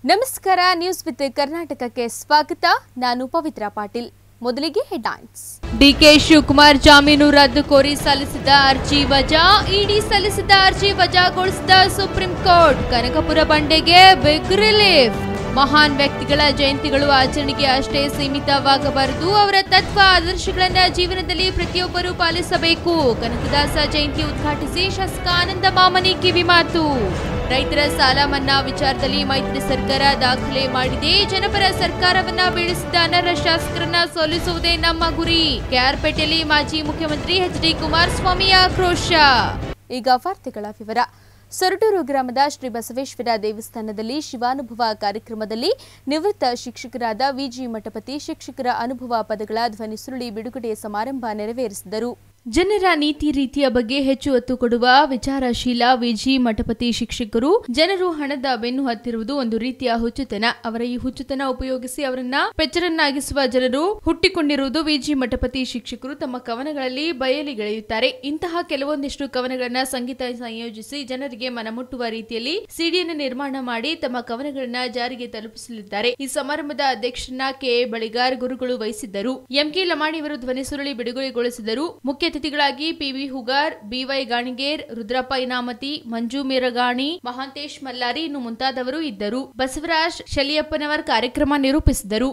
ನಮಸ್ಕಾರ news with ಕರ್ನಾಟಕಕ್ಕೆ ಸ್ವಾಗತ ನಾನು ಪವಿತ್ರ ಪಾಟೀಲ್ ಮೊದಲಿಗೆ ಹೆಡ್ಲೈನ್ಸ್ ಡಿಕೆ ಶಿವಕುಮಾರ್ ಜಾಮೀನು ರದ್ದು ಕೋರಿ ಸಲ್ಲಿಸಿದ ಅರ್ಜಿ ವಜಾ ಇಡಿ ಸಲ್ಲಿಸಿದ ಅರ್ಜಿ ವಜಾಗೊಳಿಸಿದ ಸುಪ್ರೀಂ ಕೋರ್ಟ್ ಕನಕಪುರ ಬಂಡೆಗೆ ಬಿಗ್ ರಿಲೀಫ್ ಮಹಾನ್ ವ್ಯಕ್ತಿಗಳ ಜಯಂತಿಗಳು ಆಚರಣೆಗೆ ಅಷ್ಟೇ ಸೀಮಿತವಾಗಬಾರದು ಅವರ ತತ್ವ ಆದರ್ಶಗಳನ್ನ ಜೀವನದಲ್ಲಿ ಪ್ರತಿಯೊಬ್ಬರೂ ಪಾಲಿಸಬೇಕು ಕನಕದಾಸ ಜಯಂತಿ ಉದ್ಘಾಟಿಸಿ ಶಾಸಕ ಆನಂದ ಮಾಮನಿ ಕಿವಿಮಾತು ರೈತರ ಸಾಲ ಮನ್ನಾ ವಿಚಾರದಲ್ಲಿ ಮೈತ್ರಿ ಸರ್ಕಾರ ದಾಖಲೆ ಮಾಡಿದೆ ಜನಪರ ಸರ್ಕಾರವನ್ನ ಬೀಳಿಸಿದ ಅನರ್ಹ ಶಾಸಕರನ್ನ ಸೋಲಿಸುವುದೇ ನಮ್ಮ ಗುರಿ ಕೆಆರ್ಪೇಟೆಯಲ್ಲಿ ಮಾಜಿ ಮುಖ್ಯಮಂತ್ರಿ ಎಚ್ ಡಿ ಕುಮಾರಸ್ವಾಮಿ ಆಕ್ರೋಶ ಈಗ ವಾರ್ತೆಗಳ ವಿವರ ಸೊರಟೂರು ಗ್ರಾಮದ ಶ್ರೀ ಬಸವೇಶ್ವರ ದೇವಸ್ಥಾನದಲ್ಲಿ ಶಿವಾನುಭವ ಕಾರ್ಯಕ್ರಮದಲ್ಲಿ ನಿವೃತ್ತ ಶಿಕ್ಷಕರಾದ ವಿಜಿ ಮಠಪತಿ ಶಿಕ್ಷಕರ ಅನುಭವ ಪದಗಳ ಧ್ವನಿ ಸುರುಳಿ ಬಿಡುಗಡೆ ಸಮಾರಂಭ ನೆರವೇರಿಸಿದರು ಜನರ ನೀತಿ ರೀತಿಯ ಬಗ್ಗೆ ಹೆಚ್ಚು ಒತ್ತು ಕೊಡುವ ವಿಚಾರಶೀಲ ವಿಜಿ ಮಠಪತಿ ಶಿಕ್ಷಕರು ಜನರು ಹಣದ ಬೆನ್ನು ಹತ್ತಿರುವುದು ಒಂದು ರೀತಿಯ ಹುಚ್ಚುತನ ಅವರ ಈ ಹುಚ್ಚುತನ ಉಪಯೋಗಿಸಿ ಅವರನ್ನ ಪೆಚ್ಚರನ್ನಾಗಿಸುವ ಜನರು ಹುಟ್ಟಿಕೊಂಡಿರುವುದು ವಿಜಿ ಮಠಪತಿ ಶಿಕ್ಷಕರು ತಮ್ಮ ಕವನಗಳಲ್ಲಿ ಬಯಲಿಗೆಳೆಯುತ್ತಾರೆ ಇಂತಹ ಕೆಲವೊಂದಿಷ್ಟು ಕವನಗಳನ್ನ ಸಂಗೀತ ಸಂಯೋಜಿಸಿ ಜನರಿಗೆ ಮನಮುಟ್ಟುವ ರೀತಿಯಲ್ಲಿ ಸಿಡಿಯನ್ನು ನಿರ್ಮಾಣ ಮಾಡಿ ತಮ್ಮ ಕವನಗಳನ್ನ ಜಾರಿಗೆ ತಲುಪಿಸಲಿದ್ದಾರೆ ಈ ಸಮಾರಂಭದ ಅಧ್ಯಕ್ಷರನ್ನ ಕೆಎ ಬಳಿಗಾರ್ ಗುರುಗಳು ವಹಿಸಿದ್ದರು ಎಂಕೆ ಲಮಾಣಿಯವರು ಧ್ವನಿ ಸುರುಳಿ ಬಿಡುಗಡೆಗೊಳಿಸಿದರು ಮುಖ್ಯ ಅತಿಥಿಗಳಾಗಿ ಪಿವಿ ಹುಗಾರ್ ಬಿವೈ ಗಾಣಿಗೇರ್ ರುದ್ರಪ್ಪ ಇನಾಮತಿ ಮಂಜು ಮೀರಗಾಣಿ ಮಹಾಂತೇಶ್ ಮಲ್ಲಾರಿ ಇನ್ನು ಮುಂತಾದವರು ಇದ್ದರು ಬಸವರಾಜ್ ಶಲಿಯಪ್ಪನವರ್ ಕಾರ್ಯಕ್ರಮ ನಿರೂಪಿಸಿದರು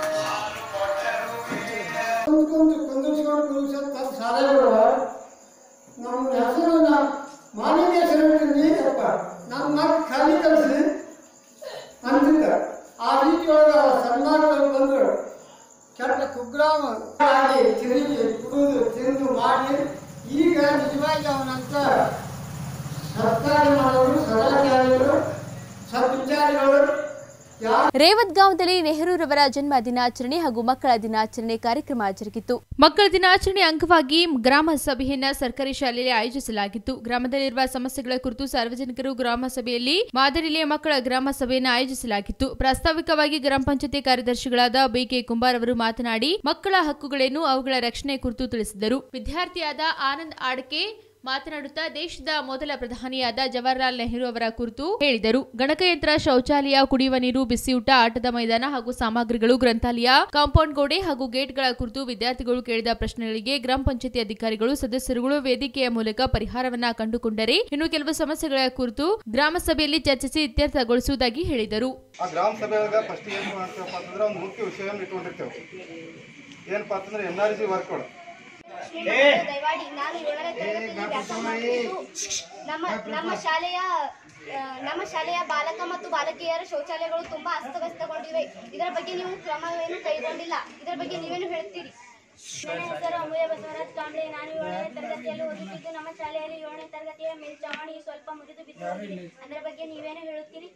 ಕುಂತ್ಕೊಂಡು ಕುಂದಿರ್ಸ್ಕೊಂಡು ಕುಂದಿರ್ಸೋದು ತಪ್ಪು ಸಾಲಗಳು ನಮ್ಮ ಹೆಸರನ್ನ ಮಾಲಿನ್ಯ ಹೆಸರು ನೀರಪ್ಪ ನಮ್ಮ ಮತ್ತೆ ಖಾಲಿ ಕಳಿಸಿ ಅಂತಿದ್ದ ಆ ರೀತಿ ಒಳಗೆ ಸನ್ಮಾನಗಳು ಬಂದರು ಕೆಟ್ಟ ಕುಗ್ರಾಮ ಆಗಿ ತಿರುಗಿ ಕುಡಿದು ತಿಂದು ಮಾಡಿ ಈಗ ನಿಜವಾಗಿ ಅವನಂತ ಸರ್ಕಾರಿ ಮಾಡೋರು ಸದಾಚಾರಿಗಳು ಸದ್ವಿಚಾರಿಗಳು ಯಾರು ರೇವತ್ಗಾಂವದಲ್ಲಿ ನೆಹರೂರವರ ಜನ್ಮ ದಿನಾಚರಣೆ ಹಾಗೂ ಮಕ್ಕಳ ದಿನಾಚರಣೆ ಕಾರ್ಯಕ್ರಮ ಜರುಗಿತು ಮಕ್ಕಳ ದಿನಾಚರಣೆ ಅಂಗವಾಗಿ ಗ್ರಾಮ ಸಭೆಯನ್ನ ಸರ್ಕಾರಿ ಶಾಲೆಯಲ್ಲಿ ಆಯೋಜಿಸಲಾಗಿತ್ತು ಗ್ರಾಮದಲ್ಲಿರುವ ಸಮಸ್ಯೆಗಳ ಕುರಿತು ಸಾರ್ವಜನಿಕರು ಗ್ರಾಮ ಸಭೆಯಲ್ಲಿ ಮಾದರಿಲಿಯ ಮಕ್ಕಳ ಗ್ರಾಮ ಸಭೆಯನ್ನು ಆಯೋಜಿಸಲಾಗಿತ್ತು ಪ್ರಾಸ್ತಾವಿಕವಾಗಿ ಗ್ರಾಮ ಪಂಚಾಯತಿ ಕಾರ್ಯದರ್ಶಿಗಳಾದ ಬಿಕೆ ಕುಂಬಾರ್ ಅವರು ಮಾತನಾಡಿ ಮಕ್ಕಳ ಹಕ್ಕುಗಳೇನು ಅವುಗಳ ರಕ್ಷಣೆ ಕುರಿತು ತಿಳಿಸಿದರು ವಿದ್ಯಾರ್ಥಿಯಾದ ಆನಂದ್ ಆಡ್ಕೆ ಮಾತನಾಡುತ್ತಾ ದೇಶದ ಮೊದಲ ಪ್ರಧಾನಿಯಾದ ಜವಾಹರ್ಲಾಲ್ ನೆಹರು ಅವರ ಕುರಿತು ಹೇಳಿದರು ಗಣಕಯಂತ್ರ ಶೌಚಾಲಯ ಕುಡಿಯುವ ನೀರು ಬಿಸಿಯೂಟ ಆಟದ ಮೈದಾನ ಹಾಗೂ ಸಾಮಗ್ರಿಗಳು ಗ್ರಂಥಾಲಯ ಕಾಂಪೌಂಡ್ ಗೋಡೆ ಹಾಗೂ ಗೇಟ್ಗಳ ಕುರಿತು ವಿದ್ಯಾರ್ಥಿಗಳು ಕೇಳಿದ ಪ್ರಶ್ನೆಗಳಿಗೆ ಗ್ರಾಮ ಪಂಚಾಯತಿ ಅಧಿಕಾರಿಗಳು ಸದಸ್ಯರುಗಳು ವೇದಿಕೆಯ ಮೂಲಕ ಪರಿಹಾರವನ್ನ ಕಂಡುಕೊಂಡರೆ ಇನ್ನು ಕೆಲವು ಸಮಸ್ಯೆಗಳ ಕುರಿತು ಗ್ರಾಮ ಸಭೆಯಲ್ಲಿ ಚರ್ಚಿಸಿ ಇತ್ಯರ್ಥಗೊಳಿಸುವುದಾಗಿ ಹೇಳಿದರು ಆ ಗ್ರಾಮ ಸಭೆ ಒಳಗೆ ಫಸ್ಟ್ ಏನು ಮಾಡ್ತೀವಪ್ಪ ಅಂತಂದ್ರೆ ಒಂದು ಮುಖ್ಯ ವಿಷಯವನ್ನು ಇಟ್ಕೊಂಡಿರ್ತೇವೆ ಏನಪ್ಪ ಅಂತಂದ್ರೆ ಎನ್ ಆರ್ ಜಿ ವರ್ಕ್ಗಳು ದಯಮಾಡಿ ನಾನು ಏಳನೇ ತರಗತಿಯಲ್ಲಿ ವ್ಯಾಸಂಗ ಮಾಡುತ್ತಿದ್ದು ನಮ್ಮ ನಮ್ಮ ಶಾಲೆಯ ಆ, ನಮ್ಮ ಶಾಲೆಯ ಬಾಲಕ ಮತ್ತು ಬಾಲಕಿಯರ ಶೌಚಾಲಯಗಳು ತುಂಬಾ ಅಸ್ತವ್ಯಸ್ತಗೊಂಡಿವೆ ಇದರ ಬಗ್ಗೆ ನೀವು ಕ್ರಮವೇನು ಕೈಗೊಂಡಿಲ್ಲ ಇದರ ಬಗ್ಗೆ ನೀವೇನು ಹೇಳ್ತೀರಿ ನನ್ನ ಹೆಸರು ಅಮೂಲ್ಯ ಬಸವರಾಜ್ ಕಾಂಬ್ಳೆ ನಾನು ಏಳನೇ ತರಗತಿಯಲ್ಲಿ ಓದುತ್ತಿದ್ದು ನಮ್ಮ ಶಾಲೆಯಲ್ಲಿ ಏಳನೇ ತರಗತಿಯ ಮೇಲ್ಚಾವಣಿ ಸ್ವಲ್ಪ ಮುರಿದು ಬಿದ್ದು ಹೋಗಿದೆ ಅದರ ಬಗ್ಗೆ ನೀವೇನು ಹೇಳುತ್ತೀರಿ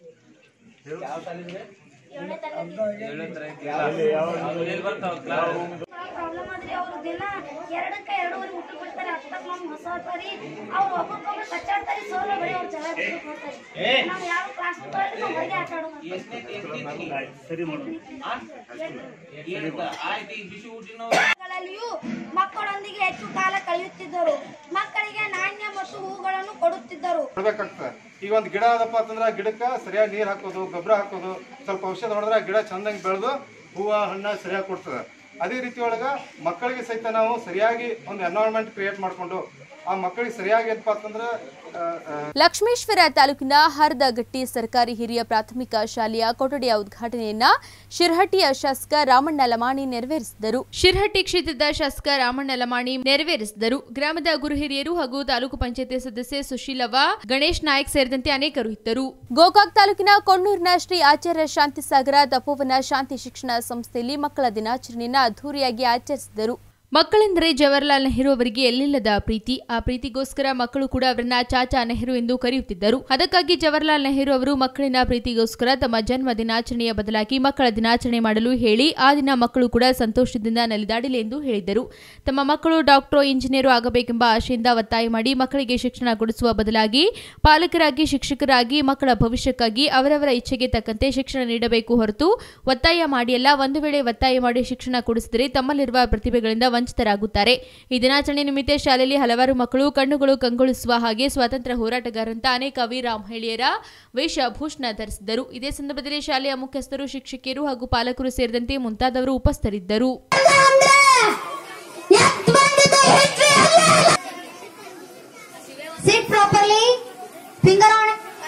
ಏಳನೇ ತರಗತಿ ಪ್ರಾಬ್ಲಮ್ ಆದ್ರೆ ಅವ್ರು ದಿನ ಎರಡಕ್ಕೆ ಎರಡೂವರೆ ಊಟ ಬಿಡ್ತಾರೆ ಹತ್ತಕ್ಕೆ ನಮ್ಗೆ ಹೊಸ ಬರ್ತಾರೆ ಅವ್ರು ಒಬ್ಬೊಬ್ಬೊಬ್ರು ಕಚ್ಚಾಡ್ತಾರೆ ಸೋಲ ಬರೀ ಅವ್ರು ಜಗಳ ಬಿಡ್ತಾರೆ ನಾವು ಯಾವ ಕ್ಲಾಸ್ ಹೊರಗೆ ಆಟ ಆಡೋದು ಗಳಲ್ಲಿಯೂ ಮಕ್ಕಳೊಂದಿಗೆ ಹೆಚ್ಚು ಕಾಲ ಕಳೆಯುತ್ತಿದ್ದರು ಮಕ್ಕಳಿಗೆ ನಾಣ್ಯ ಮತ್ತು ಹೂಗಳನ್ನು ಕೊಡುತ್ತಿದ್ದರು ಕೊಡ್ಬೇಕಾಗ್ತದೆ ಈಗ ಒಂದು ಗಿಡ ಅದಪ್ಪ ಅಂತಂದ್ರೆ ಆ ಗಿಡಕ್ಕೆ ಸರಿಯಾಗಿ ನೀರು ಹಾಕೋದು ಗೊಬ್ಬರ ಹಾಕೋದು ಸ್ವಲ್ಪ ಔಷಧ ಹೊಡೆದ್ರೆ ಆ ಗಿಡ ಚಂದಂಗೆ ಬೆಳೆದು ಹೂವು ಹಣ್ಣು ಸರಿಯಾಗಿ ಕೊಡ್ತದೆ ಅದೇ ರೀತಿ ಒಳಗೆ ಮಕ್ಕಳಿಗೆ ಸಹಿತ ನಾವು ಸರಿಯಾಗಿ ಒಂದು ಎನ್ವೈರ್ಮೆಂಟ್ ಕ್ರಿಯೇಟ್ ಮಾಡಿಕೊಂಡು ಆ ಮಕ್ಕಳಿಗೆ ಸರಿಯಾಗಿ ಏನಪ್ಪ ಅಂತಂದ್ರೆ ಆ, ಆ, ಲಕ್ಷ್ಮೇಶ್ವರ ತಾಲೂಕಿನ ಹರದಗಟ್ಟಿ ಸರ್ಕಾರಿ ಹಿರಿಯ ಪ್ರಾಥಮಿಕ ಶಾಲೆಯ ಕೊಠಡಿಯ ಉದ್ಘಾಟನೆಯನ್ನ ಶಿರಹಟ್ಟಿಯ ಶಾಸಕ ರಾಮಣ್ಣ ಲಮಾಣಿ ನೆರವೇರಿಸಿದರು ಶಿರಹಟ್ಟಿ ಕ್ಷೇತ್ರದ ಶಾಸಕ ರಾಮಣ್ಣ ಲಮಾಣಿ ನೆರವೇರಿಸಿದರು ಗ್ರಾಮದ ಗುರು ಹಿರಿಯರು ಹಾಗೂ ತಾಲೂಕು ಪಂಚಾಯತಿ ಸದಸ್ಯೆ ಸುಶೀಲವ್ವ ಗಣೇಶ್ ನಾಯಕ್ ಸೇರಿದಂತೆ ಅನೇಕರು ಇದ್ದರು ಗೋಕಾಕ್ ತಾಲೂಕಿನ ಕೊಣ್ಣೂರಿನ ಶ್ರೀ ಆಚಾರ್ಯ ಶಾಂತಿಸಾಗರ ತಪೋವನ ಶಾಂತಿ ಶಿಕ್ಷಣ ಸಂಸ್ಥೆಯಲ್ಲಿ ಮಕ್ಕಳ ದಿನಾಚರಣೆಯನ್ನ ಅದ್ದೂರಿಯಾಗಿ ಆಚರಿಸಿದರು ಮಕ್ಕಳೆಂದರೆ ಜವಾಹರ್ಲಾಲ್ ನೆಹರು ಅವರಿಗೆ ಎಲ್ಲಿಲ್ಲದ ಪ್ರೀತಿ ಆ ಪ್ರೀತಿಗೋಸ್ಕರ ಮಕ್ಕಳು ಕೂಡ ಅವರನ್ನ ಚಾಚಾ ನೆಹರು ಎಂದು ಕರೆಯುತ್ತಿದ್ದರು ಅದಕ್ಕಾಗಿ ಜವಾಹರ್ಲಾಲ್ ನೆಹರು ಅವರು ಮಕ್ಕಳಿನ ಪ್ರೀತಿಗೋಸ್ಕರ ತಮ್ಮ ಜನ್ಮ ದಿನಾಚರಣೆಯ ಬದಲಾಗಿ ಮಕ್ಕಳ ದಿನಾಚರಣೆ ಮಾಡಲು ಹೇಳಿ ಆ ದಿನ ಮಕ್ಕಳು ಕೂಡ ಸಂತೋಷದಿಂದ ನಲಿದಾಡಲಿ ಎಂದು ಹೇಳಿದರು ತಮ್ಮ ಮಕ್ಕಳು ಡಾಕ್ಟರ್ ಇಂಜಿನಿಯರ್ ಆಗಬೇಕೆಂಬ ಆಶೆಯಿಂದ ಒತ್ತಾಯ ಮಾಡಿ ಮಕ್ಕಳಿಗೆ ಶಿಕ್ಷಣ ಕೊಡಿಸುವ ಬದಲಾಗಿ ಪಾಲಕರಾಗಿ ಶಿಕ್ಷಕರಾಗಿ ಮಕ್ಕಳ ಭವಿಷ್ಯಕ್ಕಾಗಿ ಅವರವರ ಇಚ್ಛೆಗೆ ತಕ್ಕಂತೆ ಶಿಕ್ಷಣ ನೀಡಬೇಕು ಹೊರತು ಒತ್ತಾಯ ಮಾಡಿಯಲ್ಲ ಒಂದು ವೇಳೆ ಒತ್ತಾಯ ಮಾಡಿ ಶಿಕ್ಷಣ ಕೊಡಿಸಿದರೆ ತಮ್ಮಲ್ಲಿರುವ ಪ್ರತಿಭೆಗಳಿಂದ ವಂಚಿತರಾಗುತ್ತಾರೆ ಈ ದಿನಾಚರಣೆ ನಿಮಿತ್ತ ಶಾಲೆಯಲ್ಲಿ ಹಲವಾರು ಮಕ್ಕಳು ಕಣ್ಣುಗಳು ಕಂಗೊಳಿಸುವ ಹಾಗೆ ಸ್ವಾತಂತ್ರ್ಯ ಹೋರಾಟಗಾರಂತ ಅನೇಕ ವೀರ ಮಹಿಳೆಯರ ವೇಷಭೂಷಣ ಧರಿಸಿದ್ದರು ಇದೇ ಸಂದರ್ಭದಲ್ಲಿ ಶಾಲೆಯ ಮುಖ್ಯಸ್ಥರು ಶಿಕ್ಷಕಿಯರು ಹಾಗೂ ಪಾಲಕರು ಸೇರಿದಂತೆ ಮುಂತಾದವರು ಉಪಸ್ಥಿತರಿದ್ದರು Sit properly. Finger on.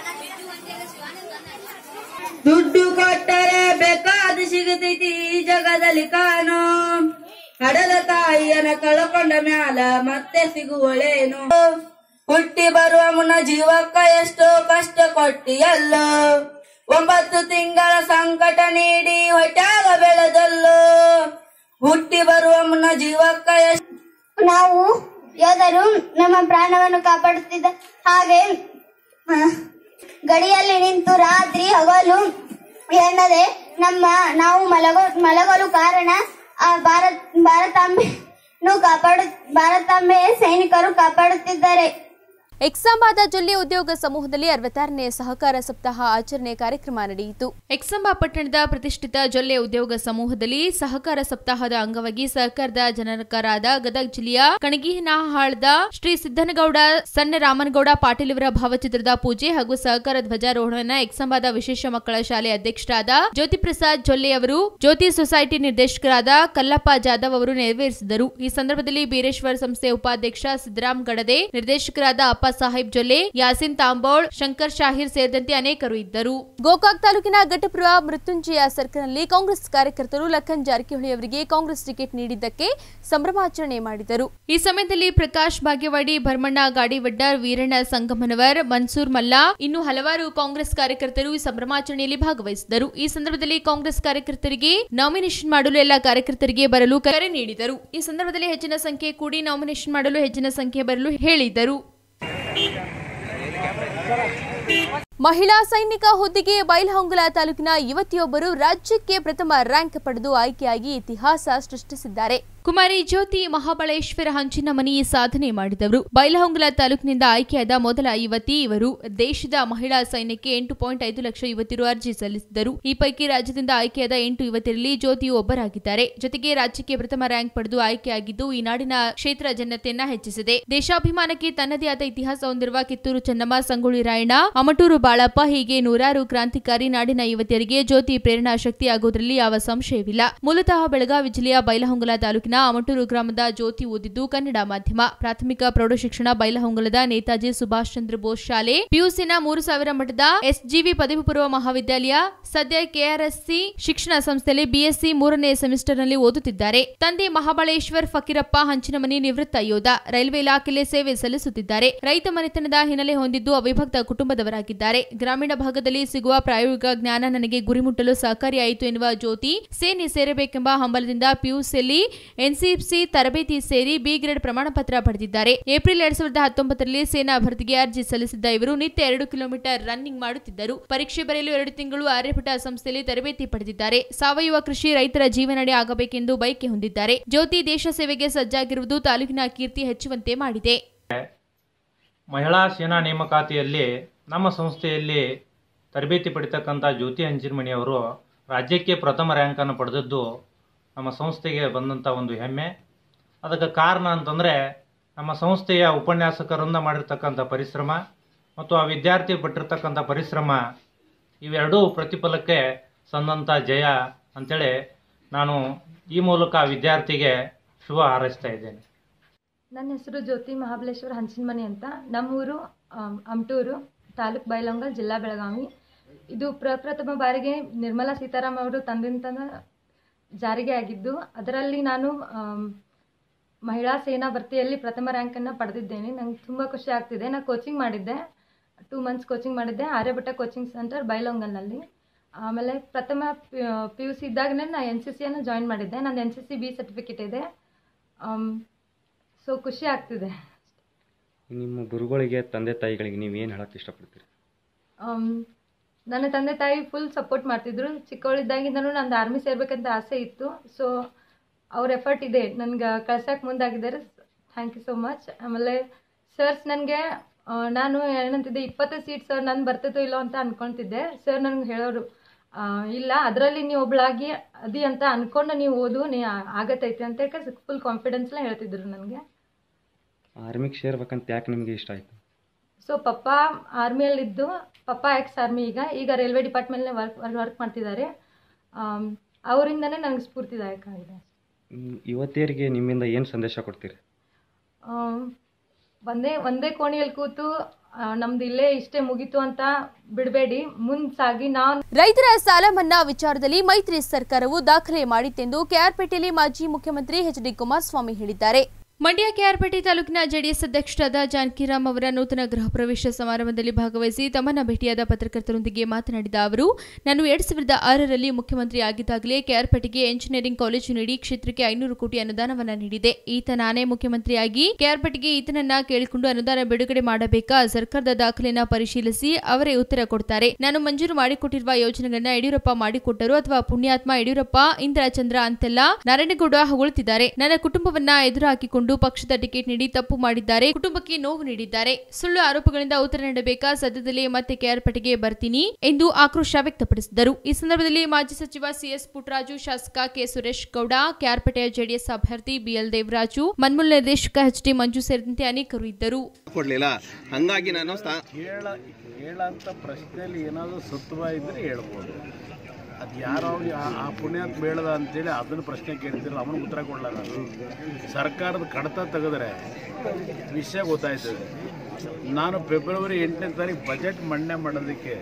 ದುಡ್ಡು ಕೊಟ್ಟರೆ ಬೇಕಾದ ಸಿಗತೈತಿ ಈ ಜಗದಲ್ಲಿ ಕಾನು ಹಡಲ ತಾಯಿಯನ ಕಳ್ಕೊಂಡ ಮ್ಯಾಲ ಮತ್ತೆ ಸಿಗುವಳೇನು ಹುಟ್ಟಿ ಬರುವ ಮುನ್ನ ಜೀವಕ್ಕ ಎಷ್ಟೋ ಕಷ್ಟ ಕೊಟ್ಟಿಯಲ್ಲ ಒಂಬತ್ತು ತಿಂಗಳ ಸಂಕಟ ನೀಡಿ ಹೊಟ್ಯಾಗ ಬೆಳೆದಲ್ಲೋ ಹುಟ್ಟಿ ಬರುವ ಮುನ್ನ ಜೀವಕ್ಕ ಎಷ್ಟು ನಾವು ಯೋಧರು ನಮ್ಮ ಪ್ರಾಣವನ್ನು ಕಾಪಾಡುತ್ತಿದ್ದ ಹಾಗೆ ಆ, ಗಡಿಯಲ್ಲಿ ನಿಂತು ರಾತ್ರಿ ಹಗಲು ಎನ್ನದೆ ನಮ್ಮ ನಾವು ಮಲಗೋ ಮಲಗಲು ಕಾರಣ ಆ ಭಾರತ್ ಭಾರತಾಂಬೆಯನ್ನು ಕಾಪಾಡು ಭಾರತಾಂಬೆಯ ಸೈನಿಕರು ಕಾಪಾಡುತ್ತಿದ್ದಾರೆ ಎಕ್ಸಾಂಬಾದ ಜೊಲ್ಲೆ ಉದ್ಯೋಗ ಸಮೂಹದಲ್ಲಿ ಅರವತ್ತಾರನೇ ಸಹಕಾರ ಸಪ್ತಾಹ ಆಚರಣೆ ಕಾರ್ಯಕ್ರಮ ನಡೆಯಿತು ಎಕ್ಸಾಂಬಾ ಪಟ್ಟಣದ ಪ್ರತಿಷ್ಠಿತ ಜೊಲ್ಲೆ ಉದ್ಯೋಗ ಸಮೂಹದಲ್ಲಿ ಸಹಕಾರ ಸಪ್ತಾಹದ ಅಂಗವಾಗಿ ಸಹಕಾರದ ಜನಕರಾದ ಗದಗ ಜಿಲ್ಲೆಯ ಕಣಗಿನಾಹಾಳದ ಶ್ರೀ ಸಿದ್ದನಗೌಡ ಸಣ್ಣ ರಾಮನಗೌಡ ಪಾಟೀಲ್ ಇವರ ಭಾವಚಿತ್ರದ ಪೂಜೆ ಹಾಗೂ ಸಹಕಾರ ಧ್ವಜಾರೋಹಣವನ್ನ ಎಕ್ಸಾಂಬಾದ ವಿಶೇಷ ಮಕ್ಕಳ ಶಾಲೆ ಅಧ್ಯಕ್ಷರಾದ ಜ್ಯೋತಿ ಪ್ರಸಾದ್ ಜೊಲ್ಲೆ ಅವರು ಜ್ಯೋತಿ ಸೊಸೈಟಿ ನಿರ್ದೇಶಕರಾದ ಕಲ್ಲಪ್ಪ ಜಾಧವ್ ಅವರು ನೆರವೇರಿಸಿದರು ಈ ಸಂದರ್ಭದಲ್ಲಿ ಬೀರೇಶ್ವರ ಸಂಸ್ಥೆ ಉಪಾಧ್ಯಕ್ಷ ಸಿದ್ದರಾಮ್ ಗಡದೆ ನಿರ್ದೇಶಕರಾದ ಅಪ್ಪ ಸಾಹೇಬ್ ಜೊಲ್ಲೆ ಯಾಸಿನ್ ತಾಂಬೋಳ್ ಶಂಕರ್ ಶಾಹಿರ್ ಸೇರಿದಂತೆ ಅನೇಕರು ಇದ್ದರು ಗೋಕಾಕ್ ತಾಲೂಕಿನ ಘಟಪುರ ಮೃತ್ಯುಂಜಯ ಸರ್ಕಲ್ನಲ್ಲಿ ಕಾಂಗ್ರೆಸ್ ಕಾರ್ಯಕರ್ತರು ಲಖನ್ ಜಾರಕಿಹೊಳಿ ಅವರಿಗೆ ಕಾಂಗ್ರೆಸ್ ಟಿಕೆಟ್ ನೀಡಿದ್ದಕ್ಕೆ ಸಂಭ್ರಮಾಚರಣೆ ಮಾಡಿದರು ಈ ಸಮಯದಲ್ಲಿ ಪ್ರಕಾಶ್ ಭಾಗ್ಯವಾಡಿ ಭರ್ಮಣ್ಣ ಗಾಡಿವಡ್ಡರ್ ವೀರಣ್ಣ ಸಂಗಮನವರ್ ಮನ್ಸೂರ್ ಮಲ್ಲಾ ಇನ್ನು ಹಲವಾರು ಕಾಂಗ್ರೆಸ್ ಕಾರ್ಯಕರ್ತರು ಈ ಸಂಭ್ರಮಾಚರಣೆಯಲ್ಲಿ ಭಾಗವಹಿಸಿದರು ಈ ಸಂದರ್ಭದಲ್ಲಿ ಕಾಂಗ್ರೆಸ್ ಕಾರ್ಯಕರ್ತರಿಗೆ ನಾಮಿನೇಷನ್ ಮಾಡಲು ಎಲ್ಲ ಕಾರ್ಯಕರ್ತರಿಗೆ ಬರಲು ಕರೆ ನೀಡಿದರು ಈ ಸಂದರ್ಭದಲ್ಲಿ ಹೆಚ್ಚಿನ ಸಂಖ್ಯೆ ಕೂಡಿ ನಾಮಿನೇಷನ್ ಮಾಡಲು ಹೆಚ್ಚಿನ ಸಂಖ್ಯೆ ಬರಲು ಹೇಳಿದರು ಮಹಿಳಾ ಸೈನಿಕ ಹುದ್ದೆಗೆ ಬೈಲಹೊಂಗಲ ತಾಲೂಕಿನ ಯುವತಿಯೊಬ್ಬರು ರಾಜ್ಯಕ್ಕೆ ಪ್ರಥಮ ರ್ಯಾಂಕ್ ಪಡೆದು ಆಯ್ಕೆಯಾಗಿ ಇತಿಹಾಸ ಸೃಷ್ಟಿಸಿದ್ದಾರೆ ಕುಮಾರಿ ಜ್ಯೋತಿ ಮಹಾಬಳೇಶ್ವರ ಹಂಚಿನ ಮನಿ ಸಾಧನೆ ಮಾಡಿದವರು ಬೈಲಹೊಂಗಲ ತಾಲೂಕಿನಿಂದ ಆಯ್ಕೆಯಾದ ಮೊದಲ ಯುವತಿ ಇವರು ದೇಶದ ಮಹಿಳಾ ಸೈನ್ಯಕ್ಕೆ ಎಂಟು ಪಾಯಿಂಟ್ ಐದು ಲಕ್ಷ ಯುವತಿಯರು ಅರ್ಜಿ ಸಲ್ಲಿಸಿದ್ದರು ಈ ಪೈಕಿ ರಾಜ್ಯದಿಂದ ಆಯ್ಕೆಯಾದ ಎಂಟು ಯುವತಿಯರಲ್ಲಿ ಜ್ಯೋತಿಯು ಒಬ್ಬರಾಗಿದ್ದಾರೆ ಜೊತೆಗೆ ರಾಜ್ಯಕ್ಕೆ ಪ್ರಥಮ ರ್ಯಾಂಕ್ ಪಡೆದು ಆಯ್ಕೆಯಾಗಿದ್ದು ಈ ನಾಡಿನ ಕ್ಷೇತ್ರ ಜನತೆಯನ್ನ ಹೆಚ್ಚಿಸಿದೆ ದೇಶಾಭಿಮಾನಕ್ಕೆ ತನ್ನದೇ ಆದ ಇತಿಹಾಸ ಹೊಂದಿರುವ ಕಿತ್ತೂರು ಚೆನ್ನಮ್ಮ ಸಂಗೊಳ್ಳಿ ರಾಯಣ್ಣ ಅಮಟೂರು ಬಾಳಪ್ಪ ಹೀಗೆ ನೂರಾರು ಕ್ರಾಂತಿಕಾರಿ ನಾಡಿನ ಯುವತಿಯರಿಗೆ ಜ್ಯೋತಿ ಪ್ರೇರಣಾ ಶಕ್ತಿಯಾಗುವುದರಲ್ಲಿ ಯಾವ ಸಂಶಯವಿಲ್ಲ ಮೂಲತಃ ಬೆಳಗಾವಿ ಜಿಲ್ಲೆಯ ಬೈಲಹೊಂಗಲ ತಾಲೂಕಿನ ಅಮಟೂರು ಗ್ರಾಮದ ಜ್ಯೋತಿ ಓದಿದ್ದು ಕನ್ನಡ ಮಾಧ್ಯಮ ಪ್ರಾಥಮಿಕ ಪ್ರೌಢಶಿಕ್ಷಣ ಬೈಲಹೊಂಗಲದ ನೇತಾಜಿ ಸುಭಾಷ್ ಚಂದ್ರ ಬೋಸ್ ಶಾಲೆ ಪಿಯುಸಿನ ಮೂರು ಸಾವಿರ ಮಠದ ಎಸ್ಜಿವಿ ಪದವಿ ಪೂರ್ವ ಮಹಾವಿದ್ಯಾಲಯ ಸದ್ಯ ಕೆಆರ್ಎಸ್ಸಿ ಶಿಕ್ಷಣ ಸಂಸ್ಥೆಯಲ್ಲಿ ಬಿಎಸ್ಸಿ ಮೂರನೇ ಸೆಮಿಸ್ಟರ್ನಲ್ಲಿ ಓದುತ್ತಿದ್ದಾರೆ ತಂದೆ ಮಹಾಬಳೇಶ್ವರ್ ಫಕೀರಪ್ಪ ಹಂಚಿನಮನಿ ನಿವೃತ್ತ ಯೋಧ ರೈಲ್ವೆ ಇಲಾಖೆಯಲ್ಲಿ ಸೇವೆ ಸಲ್ಲಿಸುತ್ತಿದ್ದಾರೆ ರೈತ ಮನೆತನದ ಹಿನ್ನೆಲೆ ಹೊಂದಿದ್ದು ಅವಿಭಕ್ತ ಕುಟುಂಬದವರಾಗಿದ್ದಾರೆ ಗ್ರಾಮೀಣ ಭಾಗದಲ್ಲಿ ಸಿಗುವ ಪ್ರಾಯೋಗಿಕ ಜ್ಞಾನ ನನಗೆ ಗುರಿ ಮುಟ್ಟಲು ಸಹಕಾರಿಯಾಯಿತು ಎನ್ನುವ ಜ್ಯೋತಿ ಸೇನೆ ಸೇರಬೇಕೆಂಬ ಹಂಬಲದಿಂದ ಪಿಯುಸಿಯಲ್ಲಿ ಎನ್ಸಿಸಿ ತರಬೇತಿ ಸೇರಿ ಬಿ ಗ್ರೇಡ್ ಪ್ರಮಾಣ ಪತ್ರ ಪಡೆದಿದ್ದಾರೆ ಏಪ್ರಿಲ್ ಎರಡ್ ಸಾವಿರದ ಹತ್ತೊಂಬತ್ತರಲ್ಲಿ ಸೇನಾ ಭರ್ತಿಗೆ ಅರ್ಜಿ ಸಲ್ಲಿಸಿದ್ದ ಇವರು ನಿತ್ಯ ಎರಡು ಕಿಲೋಮೀಟರ್ ರನ್ನಿಂಗ್ ಮಾಡುತ್ತಿದ್ದರು ಪರೀಕ್ಷೆ ಬರೆಯಲು ಎರಡು ತಿಂಗಳು ಆರ್ಯಭಟ ಸಂಸ್ಥೆಯಲ್ಲಿ ತರಬೇತಿ ಪಡೆದಿದ್ದಾರೆ ಸಾವಯವ ಕೃಷಿ ರೈತರ ಜೀವನಡಿ ಆಗಬೇಕೆಂದು ಬಯಕೆ ಹೊಂದಿದ್ದಾರೆ ಜ್ಯೋತಿ ದೇಶ ಸೇವೆಗೆ ಸಜ್ಜಾಗಿರುವುದು ತಾಲೂಕಿನ ಕೀರ್ತಿ ಹೆಚ್ಚುವಂತೆ ಮಾಡಿದೆ ಮಹಿಳಾ ಸೇನಾ ನೇಮಕಾತಿಯಲ್ಲಿ ನಮ್ಮ ಸಂಸ್ಥೆಯಲ್ಲಿ ತರಬೇತಿ ಪಡಿತಕ್ಕಂಥ ಜ್ಯೋತಿ ಹಂಚಿನಮಣಿ ಅವರು ರಾಜ್ಯಕ್ಕೆ ಪ್ರಥಮ ರ್ಯಾಂಕನ್ನು ಪಡೆದದ್ದು ನಮ್ಮ ಸಂಸ್ಥೆಗೆ ಬಂದಂಥ ಒಂದು ಹೆಮ್ಮೆ ಅದಕ್ಕೆ ಕಾರಣ ಅಂತಂದರೆ ನಮ್ಮ ಸಂಸ್ಥೆಯ ಉಪನ್ಯಾಸಕರಿಂದ ಮಾಡಿರ್ತಕ್ಕಂಥ ಪರಿಶ್ರಮ ಮತ್ತು ಆ ವಿದ್ಯಾರ್ಥಿ ಪಟ್ಟಿರ್ತಕ್ಕಂಥ ಪರಿಶ್ರಮ ಇವೆರಡೂ ಪ್ರತಿಫಲಕ್ಕೆ ಸಂದಂಥ ಜಯ ಅಂಥೇಳಿ ನಾನು ಈ ಮೂಲಕ ಆ ವಿದ್ಯಾರ್ಥಿಗೆ ಶುಭ ಹಾರೈಸ್ತಾ ಇದ್ದೇನೆ ನನ್ನ ಹೆಸರು ಜ್ಯೋತಿ ಮಹಾಬಲೇಶ್ವರ ಹಂಚಿನಮನೆ ಅಂತ ನಮ್ಮೂರು ಆಮ್, ಅಮ್ಟೂರು ತಾಲೂಕು ಬೈಲಹೊಂಗಲ್ ಜಿಲ್ಲಾ ಬೆಳಗಾವಿ ಇದು ಪ್ರಪ್ರಥಮ ಬಾರಿಗೆ ನಿರ್ಮಲಾ ಸೀತಾರಾಮ್ ಅವರು ತಂದಿಂದ ಜಾರಿಗೆ ಆಗಿದ್ದು ಅದರಲ್ಲಿ ನಾನು ಆಮ್, ಮಹಿಳಾ ಸೇನಾ ಭರ್ತಿಯಲ್ಲಿ ಪ್ರಥಮ ರ್ಯಾಂಕನ್ನು ಪಡೆದಿದ್ದೇನೆ ನಂಗೆ ತುಂಬ ಖುಷಿ ಆಗ್ತಿದೆ ನಾನು ಕೋಚಿಂಗ್ ಮಾಡಿದ್ದೆ ಟೂ ಮಂತ್ಸ್ ಕೋಚಿಂಗ್ ಮಾಡಿದ್ದೆ ಆರ್ಯಭಟ ಕೋಚಿಂಗ್ ಸೆಂಟರ್ ಬೈಲಹೊಂಗಲ್ನಲ್ಲಿ ಆಮೇಲೆ ಪ್ರಥಮ ಪಿ ಯು ಸಿ ಇದ್ದಾಗಲೇ ನಾನು ಎನ್ ಸಿ ಸಿಯನ್ನು ಜಾಯಿನ್ ಮಾಡಿದ್ದೆ ನನ್ನ N C C B certificate ಇದೆ ಸೊ ಖುಷಿ ಆಗ್ತಿದೆ ನಿಮ್ಮ ಗುರುಗಳಿಗೆ ತಂದೆ ತಾಯಿಗಳಿಗೆ ನೀವು ಏನು ಹೇಳಕ್ಕೆ ಇಷ್ಟಪಡ್ತೀರಿ ಆಮ್, ನನ್ನ ತಂದೆ ತಾಯಿ ಫುಲ್ ಸಪೋರ್ಟ್ ಮಾಡ್ತಿದ್ರು ಚಿಕ್ಕವಳಿದ್ದಾಗಿಂದನೂ ನಂದು ಆರ್ಮಿ ಸೇರ್ಬೇಕಂತ ಆಸೆ ಇತ್ತು ಸೊ ಅವ್ರ ಎಫರ್ಟ್ ಇದೆ ನನ್ಗೆ ಕಳ್ಸಕ್ಕೆ ಮುಂದಾಗಿದ್ದಾರೆ ಥ್ಯಾಂಕ್ ಯು ಸೋ ಮಚ್ ಆಮೇಲೆ ಸರ್ಸ್ ನನಗೆ ನಾನು ಏನಂತಿದ್ದೆ ಇಪ್ಪತ್ತು ಸೀಟ್ ಸರ್ ನಾನು ಬರ್ತಿತ್ತೋ ಇಲ್ಲೋ ಅಂತ ಅಂದ್ಕೊಳ್ತಿದ್ದೆ ಸರ್ ನನಗೆ ಹೇಳೋರು ಆ, ಇಲ್ಲ ಅದರಲ್ಲಿ ನೀವು ಒಬ್ಳಾಗಿ ಅದಿ ಅಂತ ಅನ್ಕೊಂಡು ನೀವು ಓದು ನೀ ಆಗತ್ತೈತೆ ಅಂತ ಹೇಳಿ ಫುಲ್ ಕಾನ್ಫಿಡೆನ್ಸ್ಲ ಹೇಳ್ತಿದ್ರು ನನಗೆ ಆರ್ಮಿಗೆ ಸೇರ್ಬೇಕಂತ ಯಾಕೆ ನಿಮಗೆ ಇಷ್ಟ ಆಯಿತು ಸೊ ಪಪ್ಪ ಆರ್ಮಿಯಲ್ಲಿದ್ದು ಪಪ್ಪ ಎಕ್ಸ್ ಆರ್ಮಿ ಈಗ ಈಗ ರೈಲ್ವೆ ಡಿಪಾರ್ಟ್ಮೆಂಟ್ನೇ ವರ್ಕ್ ವರ್ಕ್ ಮಾಡ್ತಿದ್ದಾರೆ ಆಮ್, ಅವರಿಂದನೇ ನನಗೆ ಸ್ಫೂರ್ತಿದಾಯಕ ಆಗಿದೆ ಯುವತಿಯರಿಗೆ ನಿಮ್ಮಿಂದ ಏನು ಸಂದೇಶ ಕೊಡ್ತೀರಿ ಆಮ್, ಒಂದೇ ಒಂದೇ ಕೋಣೆಯಲ್ಲಿ ಕೂತು ಆ, ನಮ್ದು ಇಲ್ಲೇ ಇಷ್ಟೇ ಮುಗೀತು ಅಂತ ಬಿಡಬೇಡಿ ಮುಂದೆ ಸಾಗಿ ನಾವು ರೈತರ ಸಾಲ ಮನ್ನಾ ವಿಚಾರದಲ್ಲಿ ಮೈತ್ರಿ ಸರ್ಕಾರವು ದಾಖಲೆ ಮಾಡಿತ್ತೆಂದು ಕೆಆರ್ಪೇಟೆಯಲ್ಲಿ ಮಾಜಿ ಮುಖ್ಯಮಂತ್ರಿ ಎಚ್ ಡಿ ಕುಮಾರಸ್ವಾಮಿ ಹೇಳಿದ್ದಾರೆ ಮಂಡ್ಯ ಕೆಆರ್ಪೇಟೆ ತಾಲೂಕಿನ ಜೆಡಿಎಸ್ ಅಧ್ಯಕ್ಷರಾದ ಜಾನಕಿರಾಮ್ ಅವರ ನೂತನ ಗೃಹ ಪ್ರವೇಶ ಸಮಾರಂಭದಲ್ಲಿ ಭಾಗವಹಿಸಿ ತಮ್ಮನ್ನ ಭೇಟಿಯಾದ ಪತ್ರಕರ್ತರೊಂದಿಗೆ ಮಾತನಾಡಿದ ಅವರು ನಾನು ಎರಡ್ ಸಾವಿರದ ಆರರಲ್ಲಿ ಮುಖ್ಯಮಂತ್ರಿ ಆಗಿದ್ದಾಗಲೇ ಕೆಆರ್ಪೇಟೆಗೆ ಎಂಜಿನಿಯರಿಂಗ್ ಕಾಲೇಜು ನೀಡಿ ಕ್ಷೇತ್ರಕ್ಕೆ ಐನೂರು ಕೋಟಿ ಅನುದಾನವನ್ನ ನೀಡಿದೆ ಈತ ನಾನೇ ಮುಖ್ಯಮಂತ್ರಿಯಾಗಿ ಕೆಆರ್ಪೇಟೆಗೆ ಈತನನ್ನ ಕೇಳಿಕೊಂಡು ಅನುದಾನ ಬಿಡುಗಡೆ ಮಾಡಬೇಕಾ ಸರ್ಕಾರದ ದಾಖಲೆಯನ್ನ ಪರಿಶೀಲಿಸಿ ಅವರೇ ಉತ್ತರ ಕೊಡ್ತಾರೆ ನಾನು ಮಂಜೂರು ಮಾಡಿಕೊಟ್ಟಿರುವ ಯೋಜನೆಗಳನ್ನ ಯಡಿಯೂರಪ್ಪ ಮಾಡಿಕೊಟ್ಟರು ಅಥವಾ ಪುಣ್ಯಾತ್ಮ ಯಡಿಯೂರಪ್ಪ ಇಂದ್ರ ಚಂದ್ರ ಅಂತೆಲ್ಲ ನಾರಾಯಣಗೌಡ ಹೊಗಳುತ್ತಿದ್ದಾರೆ ನನ್ನ ಕುಟುಂಬವನ್ನ ಎದುರು ಹಾಕಿಕೊಂಡು ಪಕ್ಷದ ಟಿಕೆಟ್ ನೀಡಿ ತಪ್ಪು ಮಾಡಿದ್ದಾರೆ ಕುಟುಂಬಕ್ಕೆ ನೋವು ನೀಡಿದ್ದಾರೆ ಸುಳ್ಳು ಆರೋಪಗಳಿಂದ ಉತ್ತರ ನೀಡಬೇಕಾ ಸದ್ಯದಲ್ಲೇ ಮತ್ತೆ ಕೆಆರ್ಪೇಟೆಗೆ ಬರ್ತೀನಿ ಎಂದು ಆಕ್ರೋಶ ವ್ಯಕ್ತಪಡಿಸಿದರು ಈ ಸಂದರ್ಭದಲ್ಲಿ ಮಾಜಿ ಸಚಿವ ಸಿಎಸ್ ಪುಟ್ಟರಾಜು ಶಾಸಕ ಕೆ ಸುರೇಶ್ ಗೌಡ ಕೆಆರ್ಪೇಟೆಯ ಜೆಡಿಎಸ್ ಅಭ್ಯರ್ಥಿ ಬಿಎಲ್ ದೇವರಾಜು ಮನ್ಮೂಲ ನಿರ್ದೇಶಕ ಎಚ್ ಡಿ ಮಂಜು ಸೇರಿದಂತೆ ಅನೇಕರು ಇದ್ದರು ಕೊಡ್ಲಿಲ್ಲ ಹಂಗಾಗಿ ನಾನು ಸ್ಥಾ ಹೇಳ ಹೇಳಂತ ಪ್ರಶ್ನೆಯಲ್ಲಿ ಏನಾದರೂ ಸತ್ವ ಇದ್ದರೆ ಹೇಳ್ಬೋದು ಅದು ಯಾರೋ ಅವ್ನಿಗೆ ಆ- ಆ ಪುಣ್ಯಾತ್ ಬೇಡದ ಅಂತೇಳಿ ಅದನ್ನು ಪ್ರಶ್ನೆ ಕೇಳ್ತಿರಲ್ಲ ಅವನಿಗೆ ಉತ್ತರ ಕೊಡಲ್ಲ ನಾನು ಸರ್ಕಾರದ ಕಡತ ತೆಗೆದ್ರೆ ವಿಷಯ ಗೊತ್ತಾಯ್ತದೆ ನಾನು ಫೆಬ್ರವರಿ ಎಂಟನೇ ತಾರೀಕು ಬಜೆಟ್ ಮಂಡನೆ ಮಾಡೋದಕ್ಕೆ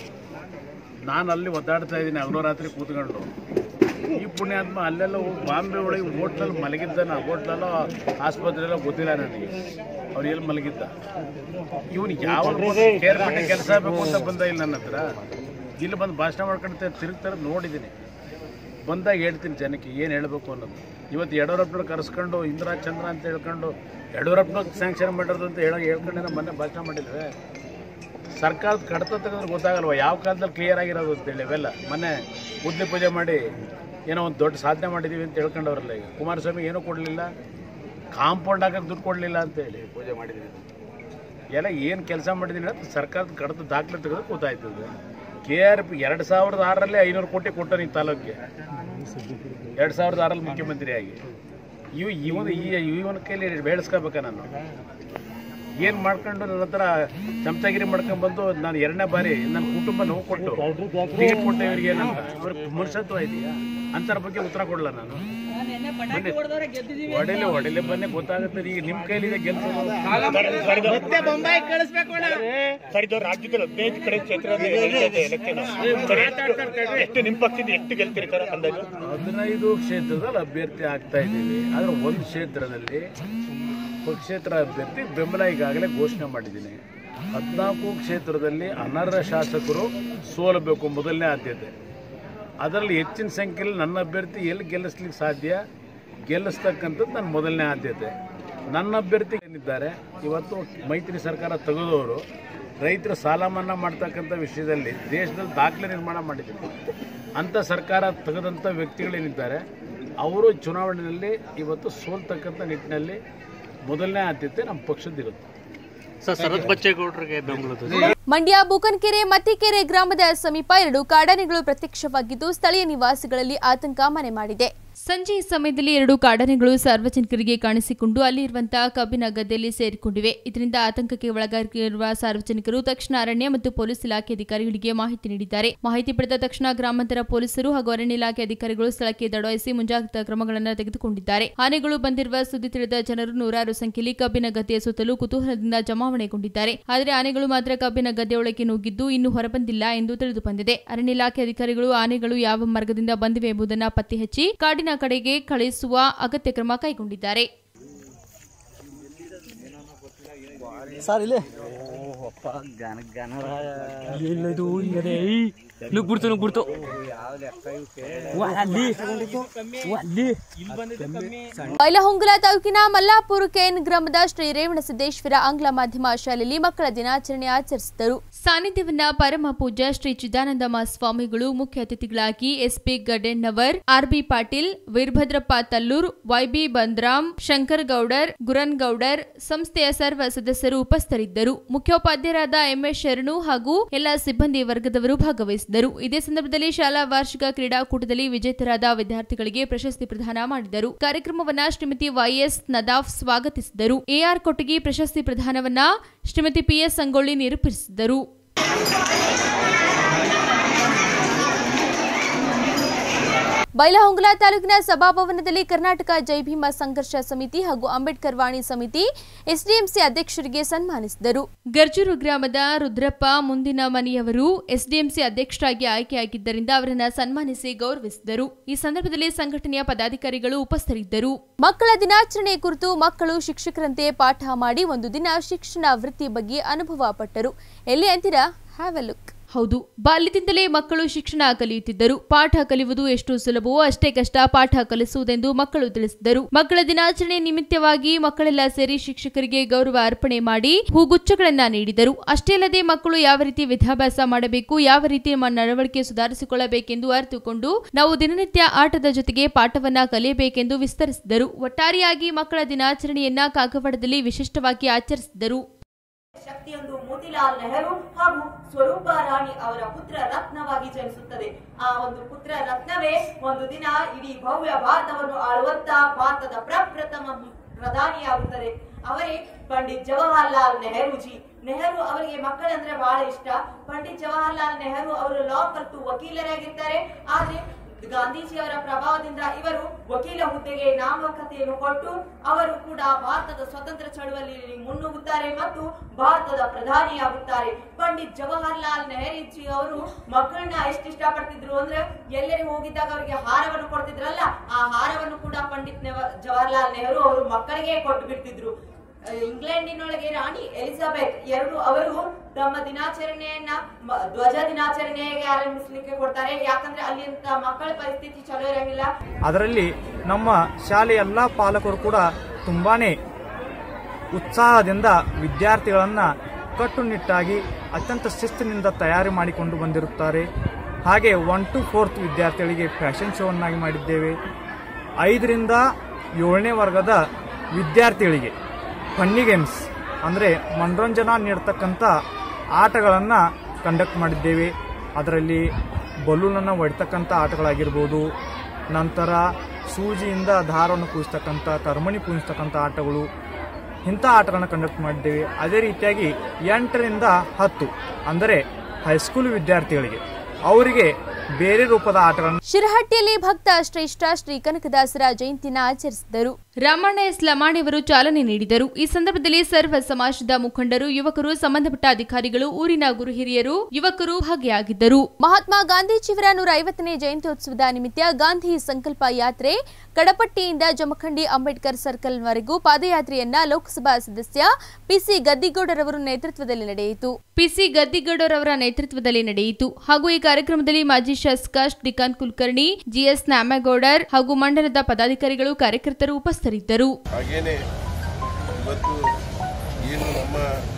ನಾನು ಅಲ್ಲಿ ಒದ್ದಾಡ್ತಾ ಇದ್ದೀನಿ ಹಗಲೋರಾತ್ರಿ ಕೂತ್ಕೊಂಡು ಈ ಪುಣ್ಯಾತ್ಮ ಅಲ್ಲೆಲ್ಲ ಹೋಗಿ ಬಾಂಬೆ ಒಳಗೆ ಹೋಟ್ಲಲ್ಲಿ ಮಲಗಿದ್ದಾನ ಹೋಟ್ಲಲ್ಲೋ ಆಸ್ಪತ್ರೆಯಲ್ಲೋ ಗೊತ್ತಿಲ್ಲ ನನಗೆ ಅವ್ರು ಎಲ್ಲಿ ಮಲಗಿದ್ದ ಇವನು ಯಾವ ಕೇರ್ಪಟ್ಟೆ ಕೆಲಸ ಬೇಕು ಅಂತ ಬಂದ ಇಲ್ಲ ನನ್ನ ಹತ್ರ ಇಲ್ಲಿ ಬಂದು ಭಾಷಣ ಮಾಡ್ಕೊಂಡು ತಿರುಗ್ತಾರೆ ನೋಡಿದ್ದೀನಿ ಬಂದಾಗ ಹೇಳ್ತೀನಿ ಜನಕ್ಕೆ ಏನು ಹೇಳಬೇಕು ಅನ್ನೋದು ಇವತ್ತು ಯಡಿಯೂರಪ್ಪನ ಕರೆಸ್ಕೊಂಡು ಇಂದಿರಾ ಚಂದ್ರ ಅಂತ ಹೇಳ್ಕೊಂಡು ಯಡಿಯೂರಪ್ಪನ ಸ್ಯಾಂಕ್ಷನ್ ಮಾಡಿರೋದು ಅಂತ ಹೇಳೋ ಹೇಳ್ಕೊಂಡು ನಾನು ಮೊನ್ನೆ ಭಾಷಣ ಮಾಡಿದ್ರೆ ಸರ್ಕಾರದ ಕಡತ ತೆಗೆದ್ರೆ ಗೊತ್ತಾಗಲ್ವ ಯಾವ ಕಾಲದಲ್ಲಿ ಕ್ಲಿಯರ್ ಆಗಿರೋದು ಅಂತೇಳಿ ಇವೆಲ್ಲ ಮೊನ್ನೆ ಬುದ್ಧಿ ಪೂಜೆ ಮಾಡಿ ಏನೋ ಒಂದು ದೊಡ್ಡ ಸಾಧನೆ ಮಾಡಿದ್ದೀವಿ ಅಂತ ಹೇಳ್ಕೊಂಡವ್ರಲ್ಲ ಈಗ ಕುಮಾರಸ್ವಾಮಿ ಏನೂ ಕೊಡಲಿಲ್ಲ ಕಾಂಪೌಂಡ್ ಹಾಕಕ್ಕೆ ದುಡ್ಡು ಕೊಡಲಿಲ್ಲ ಅಂತೇಳಿ ಪೂಜೆ ಮಾಡಿದ್ದೀವಿ ಎಲ್ಲ ಏನು ಕೆಲಸ ಮಾಡಿದ್ದೀನಿ ಅಂತ ಸರ್ಕಾರದ ಕಡತ ದಾಖಲೆ ತೆಗೆದು ಗೊತ್ತಾಯ್ತದೆ ಕೆ ಆರ್ ಪಿ ಎರಡು ಸಾವಿರದ ಆರರಲ್ಲಿ ಐನೂರು ಕೋಟಿ ಕೊಟ್ಟರು ಈ ತಾಲೂಕಿಗೆ ಎರಡು ಸಾವಿರದ ಆರಲ್ಲಿ ಮುಖ್ಯಮಂತ್ರಿಯಾಗಿ ಇವು ಇವನು ಈ ಇವನ ಕೈಲಿ ಬೆಳೆಸ್ಕೋಬೇಕ ನಾನು ಏನು ಮಾಡ್ಕೊಂಡು ನನ್ನ ಹತ್ರ ಚಮಚಗಿರಿ ಮಾಡ್ಕೊಂಡು ಬಂದು ನಾನು ಎರಡನೇ ಬಾರಿ ನನ್ನ ಕುಟುಂಬ ನೋವು ಕೊಟ್ಟು ಟಿಕೆಟ್ ಕೊಟ್ಟೆ ಇವರಿಗೆ ಏನಂತ ಇವ್ರಿಗೆ ಮನುಷ್ಯತ್ವ ಇದೆಯಾ ಅಂತರ ಬಗ್ಗೆ ಉತ್ತರ ಕೊಡಲ್ಲ ನಾನು ಬನ್ನಿ. ಹೊಡಿಲಿ ಹೊಡಿಲಿ ಬನ್ನಿ ಗೊತ್ತಾಗುತ್ತೆ ಈಗ ನಿಮ್ಮ ಕೈಲಿದೆ ಗೆಲ್ಸೋದು ಮತ್ತೆ ಬೊಂಬಾಯಿ ಕಳಿಸ್ಬೇಕು ರಾಜ್ಯದಲ್ಲಿ ಹದಿನೈದು ಕಡೆ ಕ್ಷೇತ್ರ ಎಷ್ಟು ನಿಮ್ಮ ಪಕ್ಷದಿಂದ ಎಷ್ಟು ಗೆಲ್ತೀರಿ ಸರ್ ಅಂದಾಜು ಹದಿನೈದು ಕ್ಷೇತ್ರದಲ್ಲಿ ಅಭ್ಯರ್ಥಿ ಆಗ್ತಾ ಇದ್ದೀವಿ ಆದರೆ ಒಂದು ಕ್ಷೇತ್ರದಲ್ಲಿ ಪಕ್ಷೇತರ ಅಭ್ಯರ್ಥಿ ಬೆಂಬಲ ಈಗಾಗಲೇ ಘೋಷಣೆ ಮಾಡಿದ್ದೀನಿ ಹದಿನಾಲ್ಕು ಕ್ಷೇತ್ರದಲ್ಲಿ ಅನರ್ಹ ಶಾಸಕರು ಸೋಲಬೇಕು ಮೊದಲನೇ ಆದ್ಯತೆ ಅದರಲ್ಲಿ ಹೆಚ್ಚಿನ ಸಂಖ್ಯೆಯಲ್ಲಿ ನನ್ನ ಅಭ್ಯರ್ಥಿ ಎಲ್ಲಿ ಗೆಲ್ಲಿಸ್ಲಿಕ್ಕೆ ಸಾಧ್ಯ ಗೆಲ್ಲಿಸ್ತಕ್ಕಂಥದ್ದು ನನ್ನ ಮೊದಲನೇ ಆದ್ಯತೆ ನನ್ನ ಅಭ್ಯರ್ಥಿ ಏನಿದ್ದಾರೆ ಇವತ್ತು ಮೈತ್ರಿ ಸರ್ಕಾರ ತೆಗೆದವರು ರೈತರ ಸಾಲ ಮನ್ನಾ ಮಾಡ್ತಕ್ಕಂಥ ವಿಷಯದಲ್ಲಿ ದೇಶದಲ್ಲಿ ದಾಖಲೆ ನಿರ್ಮಾಣ ಮಾಡಿದ್ದೀನಿ ಅಂಥ ಸರ್ಕಾರ ತೆಗೆದಂಥ ವ್ಯಕ್ತಿಗಳೇನಿದ್ದಾರೆ ಅವರು ಚುನಾವಣೆಯಲ್ಲಿ ಇವತ್ತು ಸೋಲ್ತಕ್ಕಂಥ ನಿಟ್ಟಿನಲ್ಲಿ ಮೊದಲನೇ ಆದ್ಯತೆ ನಮ್ಮ ಪಕ್ಷದ್ದಿರುತ್ತೆ ಸರ್ ಶರತ್ ಬಚ್ಚೇಗೌಡರಿಗೆ ಬೆಂಬಲ ಮಂಡ್ಯ ಬೂಕನ್ಕೆರೆ ಮತ್ತಿಕೆರೆ ಗ್ರಾಮದ ಸಮೀಪ ಎರಡು ಕಾಡಾನೆಗಳು ಪ್ರತ್ಯಕ್ಷವಾಗಿದ್ದು ಸ್ಥಳೀಯ ನಿವಾಸಿಗಳಲ್ಲಿ ಆತಂಕ ಮನೆ ಮಾಡಿದೆ ಸಂಜೆ ಸಮಯದಲ್ಲಿ ಎರಡು ಕಾಡಾನೆಗಳು ಸಾರ್ವಜನಿಕರಿಗೆ ಕಾಣಿಸಿಕೊಂಡು ಅಲ್ಲಿರುವಂತಹ ಕಬ್ಬಿನ ಗದ್ದೆಯಲ್ಲಿ ಸೇರಿಕೊಂಡಿವೆ ಇದರಿಂದ ಆತಂಕಕ್ಕೆ ಒಳಗಾಗಿರುವ ಸಾರ್ವಜನಿಕರು ತಕ್ಷಣ ಅರಣ್ಯ ಮತ್ತು ಪೊಲೀಸ್ ಇಲಾಖೆ ಅಧಿಕಾರಿಗಳಿಗೆ ಮಾಹಿತಿ ನೀಡಿದ್ದಾರೆ ಮಾಹಿತಿ ಪಡೆದ ತಕ್ಷಣ ಗ್ರಾಮಾಂತರ ಪೊಲೀಸರು ಹಾಗೂ ಅರಣ್ಯ ಇಲಾಖೆ ಅಧಿಕಾರಿಗಳು ಸ್ಥಳಕ್ಕೆ ದಡಾಯಿಸಿ ಮುಂಜಾಗ್ರತಾ ಕ್ರಮಗಳನ್ನು ತೆಗೆದುಕೊಂಡಿದ್ದಾರೆ ಆನೆಗಳು ಬಂದಿರುವ ಸುದ್ದಿ ತಿಳಿದ ಜನರು ನೂರಾರು ಸಂಖ್ಯೆಯಲ್ಲಿ ಕಬ್ಬಿನ ಗದ್ದೆಯ ಸುತ್ತಲೂ ಕುತೂಹಲದಿಂದ ಜಮಾವಣೆಗೊಂಡಿದ್ದಾರೆ ಆದರೆ ಆನೆಗಳು ಮಾತ್ರ ಕಬ್ಬಿನ ಗದ್ದೆಯೊಳಗೆ ನುಗ್ಗಿದ್ದು ಇನ್ನೂ ಹೊರಬಂದಿಲ್ಲ ಎಂದು ತಿಳಿದು ಬಂದಿದೆ ಅರಣ್ಯ ಇಲಾಖೆ ಅಧಿಕಾರಿಗಳು ಆನೆಗಳು ಯಾವ ಮಾರ್ಗದಿಂದ ಬಂದಿವೆ ಎಂಬುದನ್ನು ಪತ್ತೆ ಹಚ್ಚಿ ಕಾಡಿನ ಕಡೆಗೆ ಕಳುಹಿಸುವ ಅಗತ್ಯ ಕ್ರಮ ಕೈಗೊಂಡಿದ್ದಾರೆ ಸರ್ ಇಲ್ಲಿ ನುಗ್ಬಿಡ್ತು ನುಗ್ಬಿಡ್ತು ಬೈಲಹೊಂಗಲ ತಾಲೂಕಿನ ಮಲ್ಲಾಪುರ ಕೆಎನ್ ಗ್ರಾಮದ ಶ್ರೀ ರೇವಣಸಿದ್ದೇಶ್ವರ ಆಂಗ್ಲ ಮಾಧ್ಯಮ ಶಾಲೆಯಲ್ಲಿ ಮಕ್ಕಳ ದಿನಾಚರಣೆ ಆಚರಿಸಿದರು ಸಾನ್ನಿಧ್ಯವನ್ನ ಪರಮ ಪೂಜ್ಯ ಶ್ರೀ ಚಿದಾನಂದ ಸ್ವಾಮಿಗಳು ಮುಖ್ಯ ಅತಿಥಿಗಳಾಗಿ SP Gaddennavar RB Patil Veerabhadrappa Tallur YB Bandram Shankar Gowdar Guran Gowdar ಸಂಸ್ಥೆಯ ಸರ್ವ ಸದಸ್ಯರು ಉಪಸ್ಥಿತರಿದ್ದರು ಮುಖ್ಯೋಪಾಧ್ಯಾಯರಾದ ಎಂಎಸ್ ಶರಣು ಹಾಗೂ ಎಲ್ಲ ಸಿಬ್ಬಂದಿ ವರ್ಗದವರು ಭಾಗವಹಿಸಿದರು ಇದೇ ಸಂದರ್ಭದಲ್ಲಿ ಶಾಲಾ ವಾರ್ಷಿಕ ಕ್ರೀಡಾಕೂಟದಲ್ಲಿ ವಿಜೇತರಾದ ವಿದ್ಯಾರ್ಥಿಗಳಿಗೆ ಪ್ರಶಸ್ತಿ ಪ್ರದಾನ ಮಾಡಿದರು ಕಾರ್ಯಕ್ರಮವನ್ನ ಶ್ರೀಮತಿ ವೈಎಸ್ ನದಾಫ್ ಸ್ವಾಗತಿಸಿದರು ಎಆರ್ ಕೊಟ್ಟಗಿ ಪ್ರಶಸ್ತಿ ಪ್ರದಾನವನ್ನ ಶ್ರೀಮತಿ ಪಿಎಸ್ ಸಂಗೊಳ್ಳಿ ನಿರೂಪಿಸಿದರು ಬೈಲಹೊಂಗಲ ತಾಲೂಕಿನ ಸಭಾಭವನದಲ್ಲಿ ಕರ್ನಾಟಕ ಜೈ ಭೀಮ ಸಂಘರ್ಷ ಸಮಿತಿ ಹಾಗೂ ಅಂಬೇಡ್ಕರ್ ವಾಣಿ ಸಮಿತಿ ಎಸ್ಡಿಎಂಸಿ ಅಧ್ಯಕ್ಷರಿಗೆ ಸನ್ಮಾನಿಸಿದರು ಗರ್ಜೂರು ಗ್ರಾಮದ ರುದ್ರಪ್ಪ ಮುಂದಿನ ಮನೆಯವರು ಎಸ್ಡಿಎಂಸಿ ಅಧ್ಯಕ್ಷರಾಗಿ ಆಯ್ಕೆಯಾಗಿದ್ದರಿಂದ ಅವರನ್ನ ಸನ್ಮಾನಿಸಿ ಗೌರವಿಸಿದರು ಈ ಸಂದರ್ಭದಲ್ಲಿ ಸಂಘಟನೆಯ ಪದಾಧಿಕಾರಿಗಳು ಉಪಸ್ಥಿತರಿದ್ದರು ಮಕ್ಕಳ ದಿನಾಚರಣೆ ಕುರಿತು ಮಕ್ಕಳು ಶಿಕ್ಷಕರಂತೆ ಪಾಠ ಮಾಡಿ ಒಂದು ದಿನ ಶಿಕ್ಷಣ ವೃತ್ತಿ ಬಗ್ಗೆ ಅನುಭವ ಪಟ್ಟರು ಎಲ್ಲಿ ಅಂತೀರಾ ಹ್ಯಾವ್ ಎ ಲುಕ್ ಹೌದು ಬಾಲ್ಯದಿಂದಲೇ ಮಕ್ಕಳು ಶಿಕ್ಷಣ ಕಲಿಯುತ್ತಿದ್ದರು ಪಾಠ ಕಲಿಯುವುದು ಎಷ್ಟು ಸುಲಭವೋ ಅಷ್ಟೇ ಕಷ್ಟ ಪಾಠ ಕಲಿಸುವುದೆಂದು ಮಕ್ಕಳು ತಿಳಿಸಿದರು ಮಕ್ಕಳ ದಿನಾಚರಣೆ ನಿಮಿತ್ತವಾಗಿ ಮಕ್ಕಳೆಲ್ಲ ಸೇರಿ ಶಿಕ್ಷಕರಿಗೆ ಗೌರವ ಅರ್ಪಣೆ ಮಾಡಿ ಹೂಗುಚ್ಛಗಳನ್ನ ನೀಡಿದರು ಅಷ್ಟೇ ಅಲ್ಲದೆ ಮಕ್ಕಳು ಯಾವ ರೀತಿ ವಿದ್ಯಾಭ್ಯಾಸ ಮಾಡಬೇಕು ಯಾವ ರೀತಿ ನಮ್ಮ ನಡವಳಿಕೆ ಸುಧಾರಿಸಿಕೊಳ್ಳಬೇಕೆಂದು ಅರಿತುಕೊಂಡು ನಾವು ದಿನನಿತ್ಯ ಆಟದ ಜೊತೆಗೆ ಪಾಠವನ್ನ ಕಲಿಯಬೇಕೆಂದು ವಿಸ್ತರಿಸಿದರು ಒಟ್ಟಾರೆಯಾಗಿ ಮಕ್ಕಳ ದಿನಾಚರಣೆಯನ್ನ ಕಾಗವಾಡದಲ್ಲಿ ವಿಶಿಷ್ಟವಾಗಿ ಆಚರಿಸಿದರು ಶಕ್ತಿಯೊಂದು ಮೋತಿಲಾಲ್ ನೆಹರು ಹಾಗೂ ಸ್ವರೂಪ ರಾಣಿ ಅವರ ಪುತ್ರ ರತ್ನವಾಗಿ ಜನಿಸುತ್ತದೆ ಆ ಒಂದು ಪುತ್ರ ರತ್ನವೇ ಒಂದು ದಿನ ಇಡೀ ಭವ್ಯ ಭಾರತವನ್ನು ಆಳುವಂತ ಭಾರತದ ಪ್ರಪ್ರಥಮ ಪ್ರಧಾನಿಯಾಗುತ್ತದೆ ಅವರೇ ಪಂಡಿತ್ ಜವಾಹರ್ಲಾಲ್ ನೆಹರೂಜಿ ನೆಹರು ಅವರಿಗೆ ಮಕ್ಕಳಂದ್ರೆ ಬಹಳ ಇಷ್ಟ ಪಂಡಿತ್ ಜವಾಹರ್ಲಾಲ್ ನೆಹರು ಅವರು ಲಾ ಕಲಿತು ವಕೀಲರಾಗಿರ್ತಾರೆ ಆದ್ರೆ ಗಾಂಧೀಜಿ ಅವರ ಪ್ರಭಾವದಿಂದ ಇವರು ವಕೀಲ ಹುದ್ದೆಗೆ ನಾಮಕತೆಯನ್ನು ಕೊಟ್ಟು ಅವರು ಕೂಡ ಭಾರತದ ಸ್ವತಂತ್ರ ಚಳುವಳಿಯಲ್ಲಿ ಮುನ್ನುಗ್ಗುತ್ತಾರೆ ಮತ್ತು ಭಾರತದ ಪ್ರಧಾನಿಯಾಗುತ್ತಾರೆ ಪಂಡಿತ್ ಜವಾಹರ್ಲಾಲ್ ನೆಹರೂಜಿ ಅವರು ಮಕ್ಕಳನ್ನ ಎಷ್ಟು ಇಷ್ಟಪಡ್ತಿದ್ರು ಅಂದ್ರೆ ಎಲ್ಲರಿಗೆ ಹೋಗಿದ್ದಾಗ ಅವರಿಗೆ ಹಾರವನ್ನು ಕೊಡ್ತಿದ್ರಲ್ಲ ಆ ಹಾರವನ್ನು ಕೂಡ ಪಂಡಿತ್ ನೆವ- ಜವಾಹರ್ಲಾಲ್ ನೆಹರು ಅವರು ಮಕ್ಕಳಿಗೆ ಕೊಟ್ಟು ಬಿಡ್ತಿದ್ರು ಅಹ್, ಇಂಗ್ಲೆಂಡಿನೊಳಗೆ ರಾಣಿ ಎಲಿಜಬೆತ್ ಎರಡು ಅವರು ತಮ್ಮ ದಿನಾಚರಣೆಯನ್ನ ಮ- ಧ್ವಜ ದಿನಾಚರಣೆಗೆ ಆರಂಭಿಸಲಿಕ್ಕೆ ಕೊಡ್ತಾರೆ ಯಾಕಂದ್ರೆ ಅಲ್ಲಿ ಅಂತ ಮಕ್ಕಳ ಪರಿಸ್ಥಿತಿ ಚಲೋ ಇರಂಗಿಲ್ಲ ಅದರಲ್ಲಿ ನಮ್ಮ ಶಾಲೆಯ ಎಲ್ಲ ಪಾಲಕರು ಕೂಡ ತುಂಬಾನೇ ಉತ್ಸಾಹದಿಂದ ವಿದ್ಯಾರ್ಥಿಗಳನ್ನು ಕಟ್ಟುನಿಟ್ಟಾಗಿ ಅತ್ಯಂತ ಶಿಸ್ತಿನಿಂದ ತಯಾರಿ ಮಾಡಿಕೊಂಡು ಬಂದಿರುತ್ತಾರೆ ಹಾಗೆ ಒನ್ ಟು ಫೋರ್ತ್ ವಿದ್ಯಾರ್ಥಿಗಳಿಗೆ ಫ್ಯಾಷನ್ ಶೋವನ್ನಾಗಿ ಮಾಡಿದ್ದೇವೆ ಐದರಿಂದ ಏಳನೇ ವರ್ಗದ ವಿದ್ಯಾರ್ಥಿಗಳಿಗೆ ಫನ್ನಿ ಗೇಮ್ಸ್ ಅಂದರೆ ಮನೋರಂಜನಾ ನೀಡ್ತಕ್ಕಂಥ ಆಟಗಳನ್ನು ಕಂಡಕ್ಟ್ ಮಾಡಿದ್ದೇವೆ ಅದರಲ್ಲಿ ಬಲೂನನ್ನು ಹೊಡಿತಕ್ಕಂಥ ಆಟಗಳಾಗಿರ್ಬೋದು ನಂತರ ಸೂಜಿಯಿಂದ ದಾರವನ್ನು ಕೂಯಿಸ್ತಕ್ಕಂಥ ಕರ್ಮಣಿ ಕೂಯಿಸ್ತಕ್ಕಂಥ ಆಟಗಳು ಇಂಥ ಆಟಗಳನ್ನ ಕಂಡಕ್ಟ್ ಮಾಡಿದ್ದೇವೆ ಅದೇ ರೀತಿಯಾಗಿ ಎಂಟರಿಂದ ಹತ್ತು ಅಂದರೆ ಹೈಸ್ಕೂಲ್ ವಿದ್ಯಾರ್ಥಿಗಳಿಗೆ ಅವರಿಗೆ ಬೇರೆ ರೂಪದ ಆಟಗಳನ್ನು ಶಿರಹಟ್ಟಿಯಲ್ಲಿ ಭಕ್ತ ಶ್ರೇಷ್ಠ ಶ್ರೀ ಕನಕದಾಸರ ಜಯಂತಿನ ಆಚರಿಸಿದರು ರಾಮಣ್ಣ ಎಸ್ ಲಮಾಣಿಯವರು ಚಾಲನೆ ನೀಡಿದರು ಈ ಸಂದರ್ಭದಲ್ಲಿ ಸರ್ವ ಸಮಾಜದ ಮುಖಂಡರು ಯುವಕರು ಸಂಬಂಧಪಟ್ಟ ಅಧಿಕಾರಿಗಳು ಊರಿನ ಗುರು ಹಿರಿಯರು ಯುವಕರು ಭಾಗಿಯಾಗಿದ್ದರು ಮಹಾತ್ಮ ಗಾಂಧೀಜಿಯವರ ನೂರ ಐವತ್ತನೇ ಜಯಂತ್ಯೋತ್ಸವದ ನಿಮಿತ್ತ ಗಾಂಧಿ ಸಂಕಲ್ಪ ಯಾತ್ರೆ ಕಡಪಟ್ಟಿಯಿಂದ ಜಮಖಂಡಿ ಅಂಬೇಡ್ಕರ್ ಸರ್ಕಲ್ವರೆಗೂ ಪಾದಯಾತ್ರೆಯನ್ನ ಲೋಕಸಭಾ ಸದಸ್ಯ ಪಿಸಿ ಗದ್ದಿಗೌಡರವರ ನೇತೃತ್ವದಲ್ಲಿ ನಡೆಯಿತು ಪಿಸಿ ಗದ್ದಿಗೌಡರವರ ನೇತೃತ್ವದಲ್ಲಿ ನಡೆಯಿತು ಹಾಗೂ ಈ ಕಾರ್ಯಕ್ರಮದಲ್ಲಿ ಮಾಜಿ ಶಾಸಕ ಶ್ರೀಕಾಂತ್ ಕುಲಕರ್ಣಿ ಜಿಎಸ್ ನ್ಯಾಮೇಗೌಡರ್ ಹಾಗೂ ಮಂಡಲದ ಪದಾಧಿಕಾರಿಗಳು ಕಾರ್ಯಕರ್ತರು ಉಪಸ್ಥಿತರಿದ್ದರು ಹಾಗೇನೆ ಇವತ್ತು ಏನು ನಮ್ಮ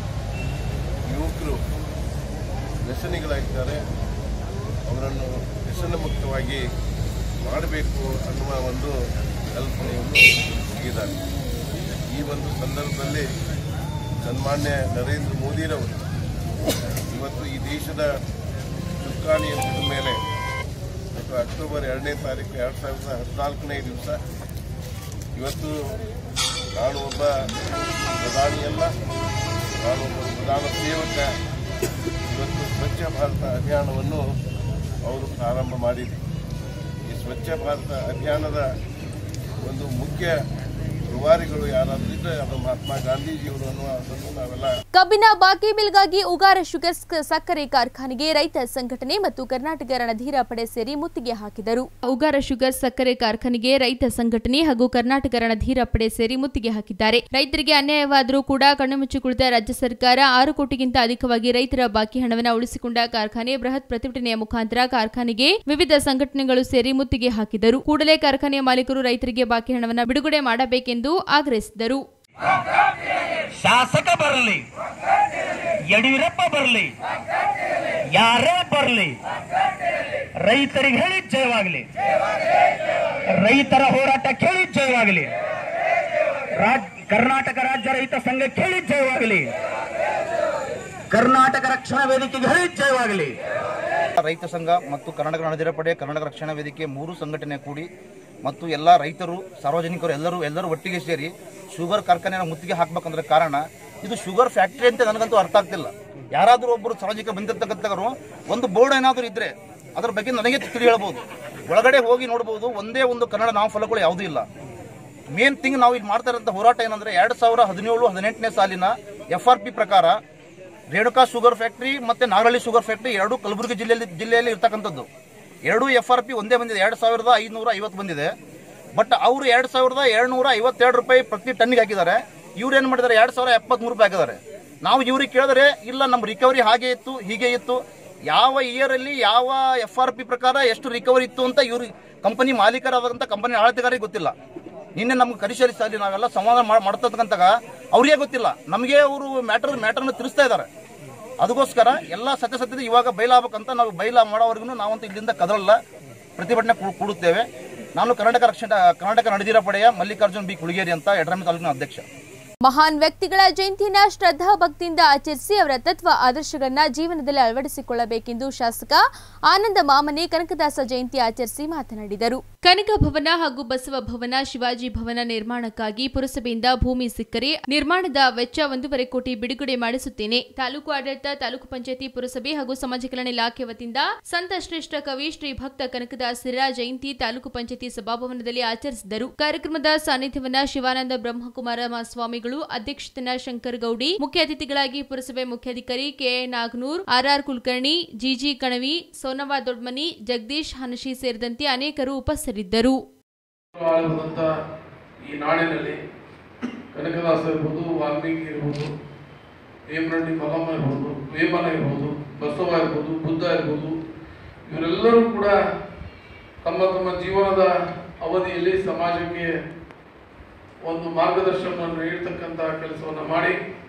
ಯುವಕರು ವ್ಯಸನಿಗಳಾಗಿದ್ದಾರೆ ಅವರನ್ನು ವ್ಯಸನ ಮುಕ್ತವಾಗಿ ಮಾಡಬೇಕು ಅನ್ನುವ ಒಂದು ಕಲ್ಪನೆಯನ್ನು ಒದಗಿದ್ದಾರೆ ಈ ಒಂದು ಸಂದರ್ಭದಲ್ಲಿ ಸನ್ಮಾನ್ಯ ನರೇಂದ್ರ ಮೋದಿರವರು ಇವತ್ತು ಈ ದೇಶದ ಚುಕ್ಕಾಣಿ ಅಂತಿದ ಮೇಲೆ ಇವತ್ತು ಅಕ್ಟೋಬರ್ ಎರಡನೇ ತಾರೀಕು ಎರಡು ಸಾವಿರದ ಹದಿನಾಲ್ಕನೇ ದಿವಸ ಇವತ್ತು ನಾನು ಒಬ್ಬ ಪ್ರಧಾನಿಯಲ್ಲ ನಾನು ಒಬ್ಬ ಪ್ರಧಾನ ಸೇವಕ ಇವತ್ತು ಸ್ವಚ್ಛ ಭಾರತ ಅಭಿಯಾನವನ್ನು ಅವರು ಪ್ರಾರಂಭ ಮಾಡಿದೆ ಈ ಸ್ವಚ್ಛ ಭಾರತ ಅಭಿಯಾನದ ಒಂದು ಮುಖ್ಯ ರೂವಾರಿಗಳು ಯಾರಾದರೂ ಇದ್ದರೆ ಅದು ಮಹಾತ್ಮ ಗಾಂಧೀಜಿಯವರು ಅನ್ನುವ ಅದನ್ನು ನಾವೆಲ್ಲ ಕಬ್ಬಿನ ಬಾಕಿ ಬಿಲ್ಗಾಗಿ ಉಗಾರ ಶುಗರ್ಸ್ ಸಕ್ಕರೆ ಕಾರ್ಖಾನೆಗೆ ರೈತ ಸಂಘಟನೆ ಮತ್ತು ಕರ್ನಾಟಕ ರಣಧೀರ ಪಡೆ ಸೇರಿ ಮುತ್ತಿಗೆ ಹಾಕಿದರು ಉಗಾರ ಶುಗರ್ಸ್ ಸಕ್ಕರೆ ಕಾರ್ಖಾನೆಗೆ ರೈತ ಸಂಘಟನೆ ಹಾಗೂ ಕರ್ನಾಟಕ ರಣಧೀರ ಪಡೆ ಸೇರಿ ಮುತ್ತಿಗೆ ಹಾಕಿದ್ದಾರೆ ರೈತರಿಗೆ ಅನ್ಯಾಯವಾದರೂ ಕೂಡ ಕಣ್ಣು ಮುಚ್ಚಿ ಕುಳಿತ ರಾಜ್ಯ ಸರ್ಕಾರ ಆರು ಕೋಟಿಗಿಂತ ಅಧಿಕವಾಗಿ ರೈತರ ಬಾಕಿ ಹಣವನ್ನು ಉಳಿಸಿಕೊಂಡ ಕಾರ್ಖಾನೆ ಬೃಹತ್ ಪ್ರತಿಭಟನೆಯ ಮುಖಾಂತರ ಕಾರ್ಖಾನೆಗೆ ವಿವಿಧ ಸಂಘಟನೆಗಳು ಸೇರಿ ಮುತ್ತಿಗೆ ಹಾಕಿದರು ಕೂಡಲೇ ಕಾರ್ಖಾನೆಯ ಮಾಲೀಕರು ರೈತರಿಗೆ ಬಾಕಿ ಹಣವನ್ನು ಬಿಡುಗಡೆ ಮಾಡಬೇಕೆಂದು ಆಗ್ರಹಿಸಿದರು ಶಾಸಕ ಬರಲಿ ಯಡಿಯೂರಪ್ಪ ಬರಲಿ ಯಾರೇ ಬರಲಿ ರೈತರಿಗೆ ಹೇಳಿ ಜಯವಾಗಲಿ ರೈತರ ಹೋರಾಟ ಕೇಳಿ ಜಯವಾಗಲಿ ರಾಜ್- ಕರ್ನಾಟಕ ರಾಜ್ಯ ರೈತ ಸಂಘ ಕೇಳಿ ಜಯವಾಗಲಿ ಕರ್ನಾಟಕ ರಕ್ಷಣಾ ವೇದಿಕೆಗೆ ಹೇಳಿ ಜಯವಾಗಲಿ ರೈತ ಸಂಘ ಮತ್ತು ಕರ್ನಾಟಕ ರಣಧೀರ ಪಡೆ ಕರ್ನಾಟಕ ರಕ್ಷಣಾ ವೇದಿಕೆ ಮೂರು ಸಂಘಟನೆ ಕೂಡಿ ಮತ್ತು ಎಲ್ಲ ರೈತರು ಸಾರ್ವಜನಿಕರು ಎಲ್ಲರೂ ಎಲ್ಲರೂ ಒಟ್ಟಿಗೆ ಸೇರಿ ಶುಗರ್ ಕಾರ್ಖಾನೆಯ ಮುತ್ತಿಗೆ ಹಾಕ್ಬೇಕಂದ್ರೆ ಕಾರಣ ಇದು ಶುಗರ್ ಫ್ಯಾಕ್ಟರಿ ಅಂತ ನನಗಂತೂ ಅರ್ಥ ಆಗ್ತಿಲ್ಲ ಯಾರಾದರೂ ಒಬ್ಬರು ಸಾರ್ವಜನಿಕ ಬಂದಿರ್ತಕ್ಕಂಥವರು ಒಂದು ಬೋರ್ಡ್ ಏನಾದರೂ ಇದ್ರೆ ಅದ್ರ ಬಗ್ಗೆ ನನಗೆ ತಿಳಿ ಹೇಳ್ಬೋದು ಒಳಗಡೆ ಹೋಗಿ ನೋಡ್ಬೋದು ಒಂದೇ ಒಂದು ಕನ್ನಡ ನಾಮಫಲಗಳು ಯಾವುದೂ ಇಲ್ಲ ಮೇನ್ ಥಿಂಗ್ ನಾವು ಇಲ್ಲಿ ಮಾಡ್ತಾ ಇರೋಂಥ ಹೋರಾಟ ಏನಂದ್ರೆ ಎರಡು ಸಾವಿರ ಹದಿನೇಳು ಹದಿನೆಂಟನೇ ಸಾಲಿನ ಎಫ್ ಆರ್ ಪಿ ಪ್ರಕಾರ ರೇಣುಕಾ ಶುಗರ್ ಫ್ಯಾಕ್ಟರಿ ಮತ್ತೆ ನಾಗರಹಳ್ಳಿ ಶುಗರ್ ಫ್ಯಾಕ್ಟರಿ ಎರಡು ಕಲಬುರಗಿ ಜಿಲ್ಲೆಯಲ್ಲಿ ಜಿಲ್ಲೆಯಲ್ಲಿ ಇರ್ತಕ್ಕಂಥದ್ದು ಎರಡು ಎಫ್ ಆರ್ ಪಿ ಒಂದೇ ಬಂದಿದೆ ಎರಡು ಸಾವಿರದ ಐದುನೂರ ಐವತ್ತು ಬಂದಿದೆ ಬಟ್ ಅವರು ಎರಡು ಸಾವಿರದ ಏಳ್ನೂರ ಐವತ್ತೆರಡು ರೂಪಾಯಿ ಪ್ರತಿ ಟನ್ನಿಗೆ ಹಾಕಿದ್ದಾರೆ ಇವ್ರು ಏನು ಮಾಡಿದ್ದಾರೆ ಎರಡು ಸಾವಿರ ಎಪ್ಪತ್ಮೂರು ರೂಪಾಯಿ ಹಾಕಿದ್ದಾರೆ ನಾವು ಇವ್ರಿಗೆ ಕೇಳಿದ್ರೆ ಇಲ್ಲ ನಮ್ಮ ರಿಕವರಿ ಹಾಗೆ ಇತ್ತು ಹೀಗೆ ಇತ್ತು ಯಾವ ಇಯರ್ ಅಲ್ಲಿ ಯಾವ ಎಫ್ ಆರ್ ಪಿ ಪ್ರಕಾರ ಎಷ್ಟು ರಿಕವರಿ ಇತ್ತು ಅಂತ ಇವ್ರು ಕಂಪನಿ ಮಾಲೀಕರಾದಂಥ ಕಂಪನಿ ಆಡಳಿತಗಾರಿಗೆ ಗೊತ್ತಿಲ್ಲ ನಿನ್ನೆ ನಮ್ಗೆ ಕರಿಶಾಲಿ ಸಾಲಿ ನಾವೆಲ್ಲ ಸಂವಾದ ಮಾಡ್ತಕ್ಕಂತಾಗ ಅವ್ರಿಗೆ ಗೊತ್ತಿಲ್ಲ ನಮಗೆ ಅವರು ಮ್ಯಾಟರ್ ಮ್ಯಾಟರ್ನ ತಿಳಿಸ್ತಾ ಇದ್ದಾರೆ ಅದಕ್ಕೋಸ್ಕರ ಎಲ್ಲ ಸತ್ಯಾಸತ್ಯತೆ ಇವಾಗ ಬಯಲಾಗಬೇಕಂತ ನಾವು ಬಯಲ ಮಾಡೋವರೆಗೂ ನಾವಂತೂ ಇಲ್ಲಿಂದ ಕದಲಲ್ಲ ಪ್ರತಿಭಟನೆ ಕೂ- ಕೂಡುತ್ತೇವೆ ನಾನು ಕರ್ನಾಟಕ ರಕ್ಷಣಾ ಕರ್ನಾಟಕ ನಡೆದಿರ ಪಡೆಯ ಮಲ್ಲಿಕಾರ್ಜುನ್ ಬಿ ಕುಳಗೇರಿ ಅಂತ ಯಡ್ರಾಮಿ ತಾಲೂಕಿನ ಅಧ್ಯಕ್ಷ ಮಹಾನ್ ವ್ಯಕ್ತಿಗಳ ಜಯಂತಿನ ಶ್ರದ್ಧಾ ಭಕ್ತಿಯಿಂದ ಆಚರಿಸಿ ಅವರ ತತ್ವ ಆದರ್ಶಗಳನ್ನ ಜೀವನದಲ್ಲಿ ಅಳವಡಿಸಿಕೊಳ್ಳಬೇಕೆಂದು ಶಾಸಕ ಆನಂದ ಮಾಮನೆ ಕನಕದಾಸ ಜಯಂತಿ ಆಚರಿಸಿ ಮಾತನಾಡಿದರು ಕನಕ ಭವನ ಹಾಗೂ ಬಸವ ಭವನ ಶಿವಾಜಿ ಭವನ ನಿರ್ಮಾಣಕ್ಕಾಗಿ ಪುರಸಭೆಯಿಂದ ಭೂಮಿ ಸಿಕ್ಕರೆ ನಿರ್ಮಾಣದ ವೆಚ್ಚ ಒಂದೂವರೆ ಕೋಟಿ ಬಿಡುಗಡೆ ಮಾಡಿಸುತ್ತೇನೆ ತಾಲೂಕು ಆಡಳಿತ ತಾಲೂಕು ಪಂಚಾಯತಿ ಪುರಸಭೆ ಹಾಗೂ ಸಮಾಜ ಕಲ್ಯಾಣ ಇಲಾಖೆ ವತಿಯಿಂದ ಸಂತ ಶ್ರೇಷ್ಠ ಕವಿ ಶ್ರೀ ಭಕ್ತ ಕನಕದಾಸರ ಜಯಂತಿ ತಾಲೂಕು ಪಂಚಾಯತಿ ಸಭಾಭವನದಲ್ಲಿ ಆಚರಿಸಿದರು ಕಾರ್ಯಕ್ರಮದ ಸಾನ್ನಿಧ್ಯವನ್ನ ಶಿವಾನಂದ ಬ್ರಹ್ಮಕುಮಾರ ಸ್ವಾಮಿಗಳು ಅಧ್ಯಕ್ಷತನ ಶಂಕರ್ ಗೌಡಿ ಮುಖ್ಯ ಅತಿಥಿಗಳಾಗಿ ಪುರಸಭೆ ಮುಖ್ಯಾಧಿಕಾರಿ K Naganur RR Kulkarni GG Kanavi Sonavva Dodmani Jagadish Hanashi ಸೇರಿದಂತೆ ಅನೇಕರು ಉಪಸ್ಥಿತರಿದ್ದರು ಆಳಿರುವಂಥ ಈ ನಾಡಿನಲ್ಲಿ ಕನಕದಾಸ ಇರ್ಬೋದು ವಾಲ್ಮೀಕಿ ಇರ್ಬೋದು ಹೇಮರೆಡ್ಡಿ ಮಲ್ಲಮ್ಮ ಇರ್ಬೋದು ವೇಮನ ಇರ್ಬೋದು ಬಸವ ಇರ್ಬೋದು ಬುದ್ಧ ಇರ್ಬೋದು ಇವರೆಲ್ಲರೂ ಕೂಡ ತಮ್ಮ ತಮ್ಮ ಜೀವನದ ಅವಧಿಯಲ್ಲಿ ಸಮಾಜಕ್ಕೆ ಒಂದು ಮಾರ್ಗದರ್ಶನವನ್ನು ನೀಡ್ತಕ್ಕಂಥ ಕೆಲಸವನ್ನು ಮಾಡಿ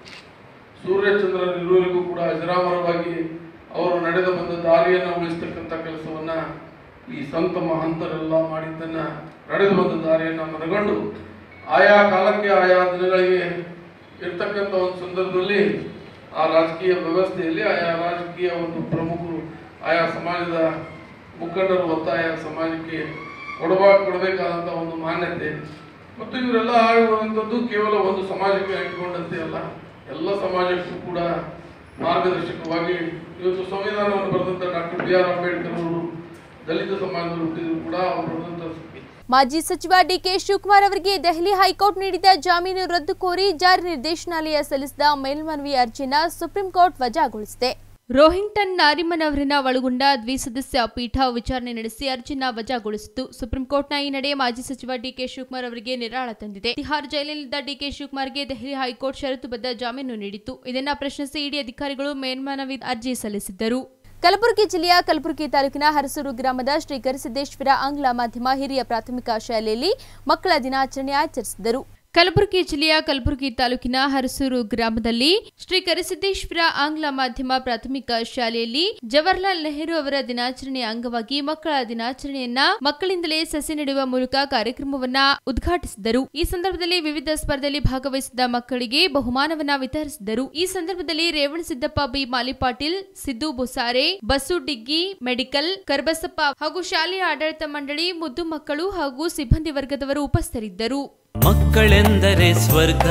ಸೂರ್ಯಚಂದ್ರರಿರುವವರೆಗೂ ಕೂಡ ಅಜರಾಮರವಾಗಿ ಅವರು ನಡೆದು ಬಂದ ದಾರಿಯನ್ನು ಉಳಿಸ್ತಕ್ಕಂಥ ಕೆಲಸವನ್ನು ಈ ಸಂತ ಮಹಂತರೆಲ್ಲ ಮಾಡಿದ್ದನ್ನ ನಡೆದು ಬಂದ ದಾರಿಯನ್ನು ಮನಗಂಡು ಆಯಾ ಕಾಲಕ್ಕೆ ಆಯಾ ದಿನಗಳಿಗೆ ಇರ್ತಕ್ಕಂಥ ಒಂದು ಸಂದರ್ಭದಲ್ಲಿ ಆ ರಾಜಕೀಯ ವ್ಯವಸ್ಥೆಯಲ್ಲಿ ಆಯಾ ರಾಜಕೀಯ ಒಂದು ಪ್ರಮುಖರು ಆಯಾ ಸಮಾಜದ ಮುಖಂಡರು ಒತ್ತಾಯ ಸಮಾಜಕ್ಕೆ ಕೊಡಬಾ ಕೊಡಬೇಕಾದಂಥ ಒಂದು ಮಾನ್ಯತೆ ಮತ್ತು ಇವರೆಲ್ಲ ಆಳುವಂಥದ್ದು ಕೇವಲ ಒಂದು ಸಮಾಜಕ್ಕೆ ಅಂಟಿಕೊಂಡಂತೆ ಅಲ್ಲ ಎಲ್ಲ ಸಮಾಜಕ್ಕೂ ಕೂಡ ಮಾರ್ಗದರ್ಶಕವಾಗಿ ಇವತ್ತು ಸಂವಿಧಾನವನ್ನು ಬರೆದಂಥ ಡಾಕ್ಟರ್ ಬಿ ಆರ್ ಅಂಬೇಡ್ಕರ್ ಅವರು ದಲಿತ ಸಮಾಜದಲ್ಲಿ ಹುಟ್ಟಿದ್ರು ಕೂಡ ಅವರು ಬರೆದಂಥ ಮಾಜಿ ಸಚಿವ ಡಿಕೆ ಶಿವಕುಮಾರ್ ಅವರಿಗೆ ದೆಹಲಿ ಹೈಕೋರ್ಟ್ ನೀಡಿದ ಜಾಮೀನು ರದ್ದು ಕೋರಿ ಜಾರಿ ನಿರ್ದೇಶನಾಲಯ ಸಲ್ಲಿಸಿದ ಮೇಲ್ಮನವಿ ಅರ್ಜಿನ ಸುಪ್ರೀಂ ಕೋರ್ಟ್ ವಜಾಗೊಳಿಸಿದೆ ರೋಹಿಂಗ್ಟನ್ ನಾರಿಮನ್ ಅವರನ್ನ ಒಳಗೊಂಡ ದ್ವಿಸದಸ್ಯ ಪೀಠ ವಿಚಾರಣೆ ನಡೆಸಿ ಅರ್ಜಿನ ವಜಾಗೊಳಿಸಿತು ಸುಪ್ರೀಂ ಕೋರ್ಟ್ನ ಈ ನಡೆ ಮಾಜಿ ಸಚಿವ ಡಿಕೆ ಶಿವಕುಮಾರ್ ಅವರಿಗೆ ನಿರಾಳ ತಂದಿದೆ ತಿಹಾರ್ ಜೈಲಿನಲ್ಲಿದ್ದ ಡಿಕೆ ಶಿವಕುಮಾರ್ಗೆ ದೆಹಲಿ ಹೈಕೋರ್ಟ್ ಷರತ್ತುಬದ್ಧ ಜಾಮೀನು ನೀಡಿತು ಇದನ್ನ ಪ್ರಶ್ನಿಸಿ ಇಡಿ ಅಧಿಕಾರಿಗಳು ಮೇಲ್ಮನವಿ ಅರ್ಜಿ ಸಲ್ಲಿಸಿದ್ದರು ಕಲಬುರಗಿ ಜಿಲ್ಲೆಯ ಕಲಬುರಗಿ ತಾಲೂಕಿನ ಹರಸೂರು ಗ್ರಾಮದ ಶ್ರೀ ಕರಿಸಿದ್ದೇಶ್ವರ ಆಂಗ್ಲ ಮಾಧ್ಯಮ ಹಿರಿಯ ಪ್ರಾಥಮಿಕ ಶಾಲೆಯಲ್ಲಿ ಮಕ್ಕಳ ದಿನಾಚರಣೆ ಆಚರಿಸಿದರು ಕಲಬುರಗಿ ಜಿಲ್ಲೆಯ ಕಲಬುರಗಿ ತಾಲೂಕಿನ ಹರಸೂರು ಗ್ರಾಮದಲ್ಲಿ ಶ್ರೀ ಕರಿಸಿದ್ದೇಶ್ವರ ಆಂಗ್ಲ ಮಾಧ್ಯಮ ಪ್ರಾಥಮಿಕ ಶಾಲೆಯಲ್ಲಿ ಜವಾಹರ್ಲಾಲ್ ನೆಹರು ಅವರ ದಿನಾಚರಣೆಯ ಅಂಗವಾಗಿ ಮಕ್ಕಳ ದಿನಾಚರಣೆಯನ್ನ ಮಕ್ಕಳಿಂದಲೇ ಸಸಿ ನೆಡುವ ಮೂಲಕ ಕಾರ್ಯಕ್ರಮವನ್ನ ಉದ್ಘಾಟಿಸಿದರು ಈ ಸಂದರ್ಭದಲ್ಲಿ ವಿವಿಧ ಸ್ಪರ್ಧೆಯಲ್ಲಿ ಭಾಗವಹಿಸಿದ ಮಕ್ಕಳಿಗೆ ಬಹುಮಾನವನ್ನ ವಿತರಿಸಿದರು ಈ ಸಂದರ್ಭದಲ್ಲಿ ರೇವಣಸಿದ್ದಪ್ಪ ಬಿ ಮಾಲಿಪಾಟೀಲ್ ಸಿದ್ದು ಬೊಸಾರೆ ಬಸ್ಸು ಡಿಗ್ಗಿ ಮೆಡಿಕಲ್ ಕರ್ಬಸಪ್ಪ ಹಾಗೂ ಶಾಲೆಯ ಆಡಳಿತ ಮಂಡಳಿ ಮುದ್ದು ಮಕ್ಕಳು ಹಾಗೂ ಸಿಬ್ಬಂದಿ ವರ್ಗದವರು ಉಪಸ್ಥಿತರಿದ್ದರು ಮಕ್ಕಳೆಂದರೆ ಸ್ವರ್ಗ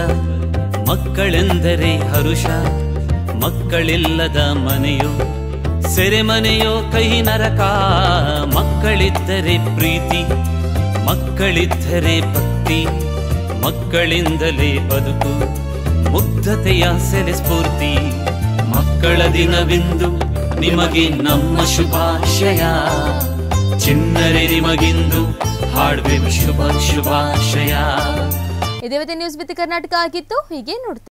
ಮಕ್ಕಳೆಂದರೆ ಹರುಷ ಮಕ್ಕಳಿಲ್ಲದ ಮನೆಯೋ ಸೆರೆಮನೆಯೋ ಕೈ ನರಕ ಮಕ್ಕಳಿದ್ದರೆ ಪ್ರೀತಿ ಮಕ್ಕಳಿದ್ದರೆ ಭಕ್ತಿ ಮಕ್ಕಳಿಂದಲೇ ಬದುಕು ಮುಗ್ಧತೆಯ ಸೆಲೆ ಸ್ಫೂರ್ತಿ ಮಕ್ಕಳ ದಿನವಿಂದು ನಿಮಗೆ ನಮ್ಮ ಶುಭಾಶಯ ಚಿನ್ನರೆ ನಿಮಗಿಂದು ಹಾಡ್ಬೇಕು ಶುಭ ಶುಭಾಶಯ ಇದೇ ನ್ಯೂಸ್ ವಿತ್ ಕರ್ನಾಟಕ ಆಗಿತ್ತು ಹೀಗೆ ನೋಡ್ತೀವಿ